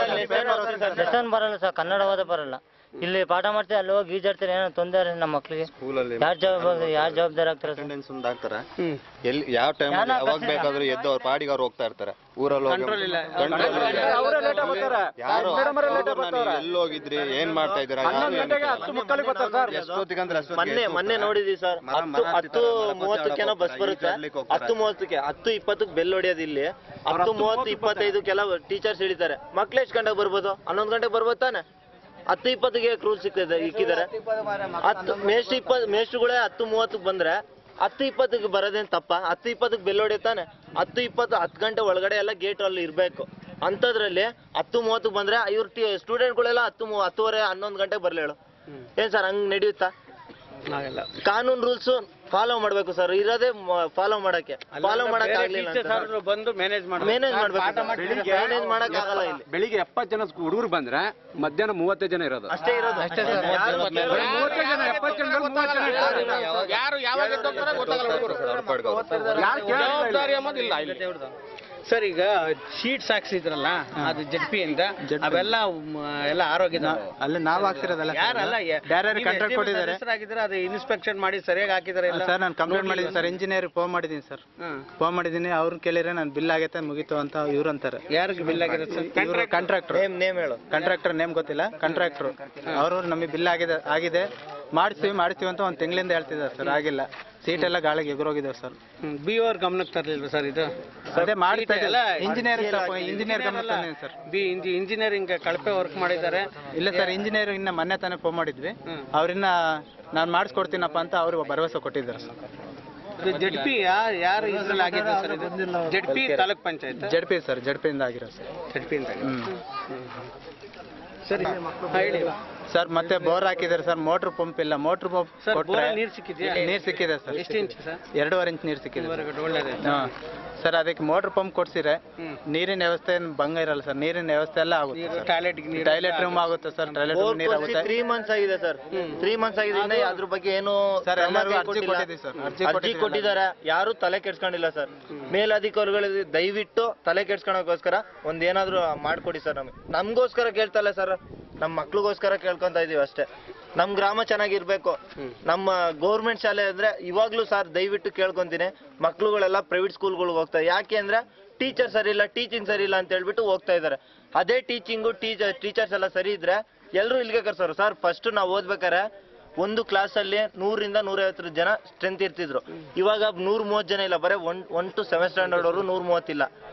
[SPEAKER 13] ಬರಲ್ಲ ಲೆಸನ್ ಬರಲ್ಲ ಸರ್ ಕನ್ನಡ ಓದ ಬರಲ್ಲ ಇಲ್ಲಿ ಪಾಠ ಮಾಡ್ತೀವಿ ಅಲ್ಲಿ ಹೋಗಿ ಈಜಾಡ್ತಾರೆ ಏನೋ ತೊಂದರೆ ನಮ್ಮ ಮಕ್ಳಿಗೆ ಯಾರು ಜವಾಬ್ದಾರಿ ಯಾರು ಜವಾಬ್ದಾರಿ ಆಗ್ತಾರೆ ಸರ್?
[SPEAKER 14] ಆಗ್ತಾರೆ ಎಲ್ಲಿ ಯಾವ ಟೈಮ್ ಯಾವಾಗ ಬೇಕಾದ್ರೂ ಎದ್ದು ಅವ್ರ ಪಾಡಿಗೆ ಅವ್ರು ಹೋಗ್ತಾ ಇರ್ತಾರೆ ಊರಲ್ಲಿ ಹೋಗಿ
[SPEAKER 12] Control ಇಲ್ಲ.
[SPEAKER 14] Control ಇಲ್ಲ.
[SPEAKER 11] ಅವರೇ ಲೇಟ್ ಬರ್ತಾರೆ
[SPEAKER 14] ಯಾರು
[SPEAKER 11] ಮೇಡಮ್ ಅವರೇ ಲೇಟ್
[SPEAKER 14] ಅವ್ರು
[SPEAKER 11] ಬರ್ತಾರೆ
[SPEAKER 14] ನಾನು ಎಲ್ಲಿ ಹೋಗಿದ್ರಿ ಏನ್ ಮಾಡ್ತಾ ಇದ್ದೀರಾ ಯಾರು
[SPEAKER 11] ಹನ್ನೊಂದು
[SPEAKER 14] ಏನು
[SPEAKER 11] ಗಂಟೆಗೆ ಹತ್ತು ಮುಕ್ಕಾಲಿಗೆ ಬರ್ತಾರೆ ಸರ್
[SPEAKER 14] ಎಷ್ಟೊತ್ತಿಗಂದ್ರೆ ಅಷ್ಟೊತ್ತಿಗೆ
[SPEAKER 10] ಮೊನ್ನೆ
[SPEAKER 14] ಎದ್ದು
[SPEAKER 10] ಮೊನ್ನೆ
[SPEAKER 14] ಹೋಗ್ತಾರೆ.
[SPEAKER 10] ನೋಡಿದ್ವಿ ಸರ್
[SPEAKER 14] ಮರ
[SPEAKER 10] ಹತ್ತು
[SPEAKER 14] ಮರ
[SPEAKER 10] ಹತ್ತು
[SPEAKER 14] ಹತ್ತಿರ್ತಾರೆ, ಮರ
[SPEAKER 10] ಮೂವತ್ತಕ್ಕೆನೋ ಬಸ್
[SPEAKER 14] ಹತ್ತಿರ್ತಾರೆ,
[SPEAKER 10] ಬರುತ್ತೆ
[SPEAKER 14] ಈಜಾಡ್ಲಿಕ್ಕೆ ಹೋಗ್ತಾರೆ.
[SPEAKER 10] ಹತ್ತು ಮೂವತ್ತಕ್ಕೆ ಹತ್ತು ಇಪ್ಪತ್ತಕ್ಕೆ ಬೆಲ್ ಹೊಡೆಯೋದು ಇಲ್ಲಿ ಹತ್ತು ಮೂವತ್ತು ಇಪ್ಪತ್ತೈದಕ್ಕೆಲ್ಲ ಟೀಚರ್ಸ್ ಹೇಳಿದ್ದಾರೆ ಮಕ್ಳು ಎಷ್ಟು ಗಂಟೆಗೆ ಬರ್ಬೋದು ಹನ್ನೊಂದು ಗಂಟೆಗೆ ಬರ್ಬೋದು ತಾನೆ ಹತ್ತು ಇಪ್ಪತ್ತಿಗೆ ರೂಲ್ ಸಿಕ್ಕಿದೆ ಇಕ್ಕಿದ್ದಾರೆ ಹತ್ತು ಮೇಷ್ಟ್ರು ಇಪ್ಪತ್ತು ಮೇಷ್ಟ್ರುಗಳೇ ಹತ್ತು ಮೂವತ್ತಕ್ಕೆ ಬಂದ್ರೆ ಹತ್ತು ಇಪ್ಪತ್ತಕ್ಕೆ ಬರೋದೇನು ತಪ್ಪ ಹತ್ತು ಇಪ್ಪತ್ತಕ್ಕೆ ಬೆಲ್ ಹೊಡೆಯುತ್ತಾನೆ ಹತ್ತು ಇಪ್ಪತ್ತು ಹತ್ತು ಗಂಟೆ ಒಳಗಡೆ ಎಲ್ಲ ಗೇಟ್ ಅಲ್ಲಿ ಇರಬೇಕು ಅಂಥದ್ರಲ್ಲಿ ಹತ್ತು ಮೂವತ್ತಕ್ಕೆ ಬಂದ್ರೆ ಇವ್ರ ಸ್ಟೂಡೆಂಟ್ಗಳೆಲ್ಲ ಹತ್ತು ಮೂ ಹತ್ತುವರೆ ಹನ್ನೊಂದು ಗಂಟೆಗೆ ಬರ್ಲಿ ಹೇಳು ಏನ್ ಸರ್ ಹಂಗ್ ನಡೆಯುತ್ತಾ
[SPEAKER 12] ಆಗಲ್ಲ
[SPEAKER 10] ಕಾನೂನು ರೂಲ್ಸ್ ಫಾಲೋ ಮಾಡ್ಬೇಕು ಸರ್ ಇರೋದೇ ಫಾಲೋ ಮಾಡಕ್ಕೆ ಫಾಲೋ ಮಾಡಕ್ ಆಗ್ಲಿಲ್ಲ
[SPEAKER 12] ಟೀಚರ್ಸ್ ಆದ್ರೂ ಬಂದು ಮ್ಯಾನೇಜ್ ಮಾಡಿ
[SPEAKER 10] ಮೇನೇಜ್ ಮಾಡ್ಬೇಕು ಮ್ಯಾನೇಜ್ ಮಾಡಕ್ ಆಗಲ್ಲ ಇಲ್ಲಿ
[SPEAKER 15] ಬೆಳಿಗ್ಗೆ ಎಪ್ಪತ್ತು ಜನ ಹುಡುಗರು ಬಂದ್ರೆ ಮಧ್ಯಾಹ್ನ ಮೂವತ್ತೈದು ಜನ ಇರೋದು
[SPEAKER 10] ಅಷ್ಟೇ ಇರೋದು
[SPEAKER 15] ಮೂವತ್ತೈದು ಜನ ಎಪ್ಪತ್ತು ಜನ ಮೂವತ್ತು ಜನ ಇರ್ತಾರೆ.
[SPEAKER 2] ಯಾರು ಯಾವಾಗ ಎದ್ದು ಹೋಗ್ತಾರೆ ಗೊತ್ತಾಗಲ್ಲ ಹುಡುಗರು
[SPEAKER 15] ಯಾರು ಕೇಳಲ್ಲ ಇಲ್ಲಿ.
[SPEAKER 2] ಜವಾಬ್ದಾರಿ ಅನ್ನೋದು ಇಲ್ಲ ಇಲ್ಲಿ
[SPEAKER 12] ಸರ್ ಈಗ ಶೀಟ್ಸ್ ಹಾಕ್ಸಿದ್ರಲ್ಲ ಅದು ಜಡ್ಪಿ ಇಂದ ಅವೆಲ್ಲ ಮ್, ಎಲ್ಲ ಆರೋಗ್ಯದ
[SPEAKER 11] ಅಲ್ಲಿ ನಾವು ಹಾಕ್ಸಿರೋದಲ್ಲ ಸರ್
[SPEAKER 12] ಯಾರಲ್ಲ
[SPEAKER 11] ಬೇರೆ ಕಾಂಟ್ರಾಕ್ಟ್ ಕೊಟ್ಟಿದ್ದಾರೆ
[SPEAKER 12] ಆಗಿದ್ರೆ ಅದು ಇನ್ಸ್ಪೆಕ್ಷನ್ ಮಾಡಿ ಸರಿಯಾಗಿ ಹಾಕಿದಾರೆ ಇಲ್ಲ
[SPEAKER 11] ಸರ್ ನಾನು ಕಂಪ್ಲೇಂಟ್ ಮಾಡಿದ್ದೀನಿ ಸರ್ ಇಂಜಿನಿಯರ್ ಫೋನ್ ಮಾಡಿದ್ದೀನಿ ಸರ್ ಫೋನ್ ಮಾಡಿದ್ದೀನಿ ಅವ್ರನ್ನ ಕೇಳಿದ್ರೆ ನಾನು ಬಿಲ್ ಆಗೈತೆ ಮುಗೀತು ಅಂತ ಇವ್ರು ಅಂತಾರೆ
[SPEAKER 12] ಯಾರಿಗೆ ಬಿಲ್ ಆಗಿದೆ ಸರ್
[SPEAKER 11] ಕಾಂಟ್ರಾಕ್ಟರ್
[SPEAKER 10] ನೇಮ್ ನೇಮ್ ಹೇಳು
[SPEAKER 11] ಕಾಂಟ್ರಾಕ್ಟರ್ ನೇಮ್ ಗೊತ್ತಿಲ್ಲ ಕಾಂಟ್ರಾಕ್ಟರ್ ಅವರು ನಮಗೆ ಬಿಲ್ ಆಗಿದೆ ಆಗಿದೆ ಮಾಡಿಸ್ತೀವಿ ಮಾಡಿಸ್ತೀವಿ ಅಂತ ಒಂದು ತಿಂಗಳಿಂದ ಹೇಳ್ತಿದ್ದಾರೆ ಸರ್ ಆಗಿಲ್ಲ ಸೀಟ್ ಎಲ್ಲ ಗಾಳಿಗೆ ಎಗುರೋಗಿದಾವೆ ಸರ್
[SPEAKER 12] ಬಿ ಅವ್ರ ಗಮನಕ್ಕೆ ತರಲಿಲ್ವ ಸರ್ ಇದು
[SPEAKER 11] ಅದೇ ಮಾಡ್ತಾ
[SPEAKER 12] ಎಲ್ಲ
[SPEAKER 11] ಇಂಜಿನಿಯರ್ ಇಂಜಿನಿಯರ್ ಗಮನ ತಂದಿದ್ದೀನಿ ಸರ್
[SPEAKER 12] ಬಿ ಇಂಜಿನಿಯರಿಂಗ್ ಕಳಪೆ ವರ್ಕ್ ಮಾಡಿದ್ದಾರೆ
[SPEAKER 11] ಇಲ್ಲ ಸರ್ ಇಂಜಿನಿಯರ್ ಇನ್ನ ಮೊನ್ನೆ ತಾನೇ ಫೋನ್ ಮಾಡಿದ್ವಿ ಅವ್ರಿನ್ನ ನಾನು ಮಾಡಿಸ್ಕೊಡ್ತೀನಪ್ಪ ಅಂತ ಅವ್ರಿಗೆ ಭರವಸೆ ಕೊಟ್ಟಿದ್ದಾರೆ ಸರ್
[SPEAKER 12] ಜಡ್ ಪಿ ಯಾರು ಇದ್ರಲ್ಲಿ ಆಗಿದೆ ಸರ್ ಇದು Z P taluk panchayat
[SPEAKER 11] Z P sir Z ಪಿಯಿಂದ ಆಗಿರೋ ಸರ್
[SPEAKER 12] ಜಡ್ ಪಿ ಅಂತ
[SPEAKER 11] ಹ್ಮ್
[SPEAKER 12] ಸರಿ ಹೇಳಿ
[SPEAKER 11] ಸರ್ ಮತ್ತೆ ಬೋರ್ ಹಾಕಿದ್ದಾರೆ ಸರ್ ಮೋಟರ್ ಪಂಪ್ ಇಲ್ಲ ಮೋಟರ್ ಪಂಪ್
[SPEAKER 12] ಸರ್
[SPEAKER 11] ಕೊಟ್ರೆ
[SPEAKER 12] ಬೋರಲ್ಲಿ ನೀರು ಸಿಕ್ಕಿದ್ಯಾ
[SPEAKER 11] ನೀರು ಸಿಕ್ಕಿದೆ ಸರ್
[SPEAKER 12] ಎಷ್ಟು ಇಂಚ್ ಸರ್
[SPEAKER 11] ಎರಡೂವರೆ ಇಂಚ್ ನೀರು ಸಿಕ್ಕಿದೆ
[SPEAKER 12] ವೆರಿ ಗುಡ್ ಒಳ್ಳೇದಾಯ್ತು
[SPEAKER 11] ಹಾ ಸರ್ ಅದಕ್ಕೆ ಮೋಟರ್ ಪಂಪ್ ಕೊಡ್ಸಿದ್ರೆ ನೀರಿನ ವ್ಯವಸ್ಥೆ ಏನ್ ಭಂಗ ಇರಲ್ಲ ಸರ್ ನೀರಿನ ವ್ಯವಸ್ಥೆ ಎಲ್ಲ ಆಗುತ್ತೆ
[SPEAKER 12] ಟಾಯ್ಲೆಟ್
[SPEAKER 11] ಟಾಯ್ಲೆಟ್ ರೂಮ್ ಆಗುತ್ತೆ ಸರ್ ಟಾಯ್ಲೆಟ್ ರೂಮ್ ನೀರು ಆಗುತ್ತೆ
[SPEAKER 10] ತ್ರೀ ಮಂತ್ಸ್ ಆಗಿದೆ ಸರ್ ತ್ರೀ ಮಂತ್ಸ್ ಆಗಿದೆ ಇನ್ನ ಅದ್ರ ಬಗ್ಗೆ ಏನು
[SPEAKER 11] ಸರ್,
[SPEAKER 10] ಕ್ರಮ
[SPEAKER 11] ಎಲ್ಲರಿಗೂ ಅರ್ಜಿ
[SPEAKER 10] ಕೈಗೊಂಡಿಲ್ಲ.
[SPEAKER 11] ಕೊಟ್ಟಿದ್ದೀವಿ ಸರ್, ಅರ್ಜಿ
[SPEAKER 10] ಅರ್ಜಿ
[SPEAKER 11] ಕೊಟ್ಟಿದ್ದೀವಿ
[SPEAKER 10] ಕೊಟ್ಟಿದ್ದಾರೆ ಯಾರು ತಲೆ ಕೆಡ್ಸ್ಕೊಂಡಿಲ್ಲ ಸರ್ ಮೇಲಧಿಕಾರಿಗಳು ದಯವಿಟ್ಟು ತಲೆ ಕೆಡ್ಸ್ಕೊಳಕೋಸ್ಕರ ಒಂದ್ ಏನಾದ್ರು ಮಾಡ್ಕೊಡಿ ಸರ್ ನಮಗೆ ನಮ್ಗೋಸ್ಕರ ಕೇಳ್ತಲ್ಲ ಸರ್ ನಮ್ಮ ಮಕ್ಳಿಗೋಸ್ಕರ ಕೇಳ್ಕೊಂತ ಇದೀವಿ ಅಷ್ಟೇ ನಮ್ ಗ್ರಾಮ ಚೆನ್ನಾಗಿರ್ಬೇಕು ನಮ್ಮ ಗೌರ್ಮೆಂಟ್ ಶಾಲೆ ಅಂದ್ರೆ ಇವಾಗ್ಲೂ ಸರ್ ದಯವಿಟ್ಟು ಕೇಳ್ಕೊಂತೀನಿ ಮಕ್ಳುಗಳೆಲ್ಲ ಪ್ರೈವೇಟ್ ಸ್ಕೂಲ್ಗಳಿಗೆ ಹೋಗ್ತಾರೆ ಯಾಕೆ ಅಂದ್ರೆ ಟೀಚರ್ ಸರಿ ಇಲ್ಲ ಟೀಚಿಂಗ್ ಸರಿ ಇಲ್ಲ ಅಂತ ಹೇಳ್ಬಿಟ್ಟು ಹೋಗ್ತಾ ಇದಾರೆ ಅದೇ ಟೀಚಿಂಗು ಟೀಚರ್ ಟೀಚರ್ಸ್ ಎಲ್ಲ ಸರಿ ಇದ್ರೆ ಎಲ್ಲರೂ ಇಲ್ಲಿಗೆ ಕರ್ಸೋರು ಸರ್ ಫಸ್ಟ್ ನಾವು ಓದ್ಬೇಕಾರೆ ಒಂದು ಕ್ಲಾಸಲ್ಲಿ ನೂರಿಂದ ನೂರೈವತ್ತು ಜನ ಸ್ಟ್ರೆಂತ್ ಇರ್ತಿದ್ರು ಇವಾಗ ನೂರ ಮೂವತ್ತು ಜನ ಇಲ್ಲ ಬರೀ one one to seven standard ಅವರು ನೂರ ಮೂವತ್ತಿಲ್ಲ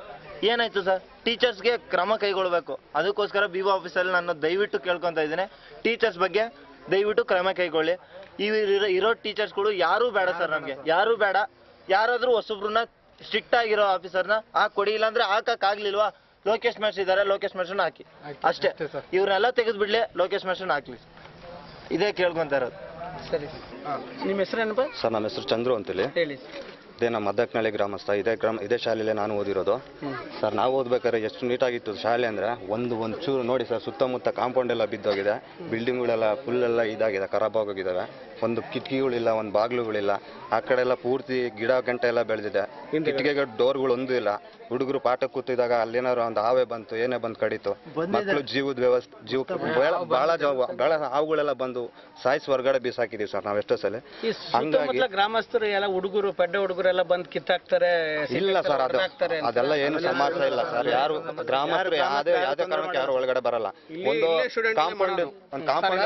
[SPEAKER 10] ಏನಾಯ್ತು ಸರ್ ಟೀಚರ್ಸ್ಗೆ ಕ್ರಮ ಕೈಗೊಳ್ಬೇಕು ಅದಕ್ಕೋಸ್ಕರ ಬಿ ಆಫೀಸಲ್ಲಿ ನಾನು ದಯವಿಟ್ಟು ಕೇಳ್ಕೊತಾ ಇದ್ದೀನಿ ಟೀಚರ್ಸ್ ಬಗ್ಗೆ ದಯವಿಟ್ಟು ಕ್ರಮ ಕೈಗೊಳ್ಳಿ ಈ ಇರೋ- ಇರೋ ಟೀಚರ್ಸ್ಗಳು ಯಾರೂ ಬೇಡ ಸರ್ ನಮಗೆ ಯಾರೂ ಬೇಡ ಯಾರಾದರೂ ಹೊಸಬ್ರನ್ನ ಸ್ಟ್ರಿಕ್ಟ್ ಆಗಿರೋ ಆಫೀಸರ್ನ ಹಾಕಿ ಕೊಡಿ ಇಲ್ಲಾಂದ್ರೆ ಹಾಕಕ್ ಆಗ್ಲಿಲ್ವಾ ಲೋಕೇಶ್ ಮೆಸ್ ಇದಾರೆ ಲೋಕೇಶ್ ಮೆಸ್ನ ಹಾಕಿ ಅಷ್ಟೇ ಇವ್ರನ್ನೆಲ್ಲ ತೆಗೆದು ಬಿಡ್ಲಿ ಲೋಕೇಶ್ ಮೆಸ್ನ ಹಾಕ್ಲಿ ಇದೇ ಕೇಳ್ಕೊಂತ ಇರೋದು
[SPEAKER 12] ಸರಿ ನಿಮ್ಮ ಹೆಸರೇನಪ್ಪ
[SPEAKER 14] ಸರ್ ನಮ್ಮ ಹೆಸರು ಚಂದ್ರು ಅಂತೇಳಿ
[SPEAKER 12] ಹೇಳಿ
[SPEAKER 14] ಇದೇ ನಮ್ಮ ಮದ್ದಕ್ನಳ್ಳಿ ಗ್ರಾಮಸ್ಥ ಇದೇ ಗ್ರಾಮ ಇದೇ ಶಾಲೆಯಲ್ಲೇ ನಾನು ಓದಿರೋದು ಸರ್ ನಾವು ಓದ್ಬೇಕಾದ್ರೆ ಎಷ್ಟು ನೀಟಾಗಿತ್ತು ಶಾಲೆ ಅಂದ್ರೆ ಒಂದು ಒಂದು ಚೂರು ನೋಡಿ ಸರ್ ಸುತ್ತಮುತ್ತ ಕಾಂಪೌಂಡ್ ಎಲ್ಲ ಬಿದ್ದೋಗಿದೆ ಬಿಲ್ಡಿಂಗ್ಗಳೆಲ್ಲ ಫುಲ್ ಎಲ್ಲ ಇದಾಗಿದೆ ಖರಾಬ್ ಆಗೋಗಿದ್ದಾವೆ ಒಂದು ಕಿಟಕಿಗಳಿಲ್ಲ ಒಂದು ಬಾಗಿಲುಗಳಿಲ್ಲ ಆ ಕಡೆ ಎಲ್ಲ ಪೂರ್ತಿ ಗಿಡ ಗಂಟೆ ಎಲ್ಲ ಬೆಳೆದಿದೆ ಕಿಟಕಿಗೆ ಡೋರ್ಗಳು ಒಂದು ಇಲ್ಲ ಹುಡುಗರು ಪಾಠ ಕೂತಿದಾಗ ಅಲ್ಲೇನಾದ್ರು ಒಂದು ಹಾವೇ ಬಂತು ಏನೇ ಬಂದು ಕಡಿತು ಮಕ್ಕಳು ಜೀವದ ವ್ಯವಸ್ಥೆ ಜೀವಕ್ಕೆ ಬಹಳ- ಬಹಳ ಜವ- ಬಹಳ ಹಾವುಗಳೆಲ್ಲ ಬಂದು ಸಾಯಿಸಿ ಹೊರಗಡೆ ಬೀಸಾಕಿದೀವಿ ಸರ್ ನಾವು ಎಷ್ಟೋ ಸಲ
[SPEAKER 12] ಈ ಸುತ್ತಮುತ್ತಲ ಗ್ರಾಮಸ್ಥರು ಎಲ್ಲ ಹುಡುಗರು ಪಡ್ಡೆ ಹುಡುಗರೆಲ್ಲ ಬಂದು ಕಿತ್ತಾಕ್ತಾರೆ
[SPEAKER 14] ಇಲ್ಲ ಸರ್ ಅದು
[SPEAKER 12] ಹೊಡೆದಾಕ್ತಾರೆ ಅಂತ.
[SPEAKER 14] ಅದೆಲ್ಲ ಏನು ಸಮಾಚಾರ ಇಲ್ಲ ಸರ್ ಯಾರು ಗ್ರಾಮಸ್ಥರು ಯಾವುದೇ ಯಾವುದೇ ಕಾರಣಕ್ಕೆ ಯಾರು ಒಳಗಡೆ ಬರಲ್ಲ ಒಂದು ಕಾಂಪೌಂಡ್ ಒಂದು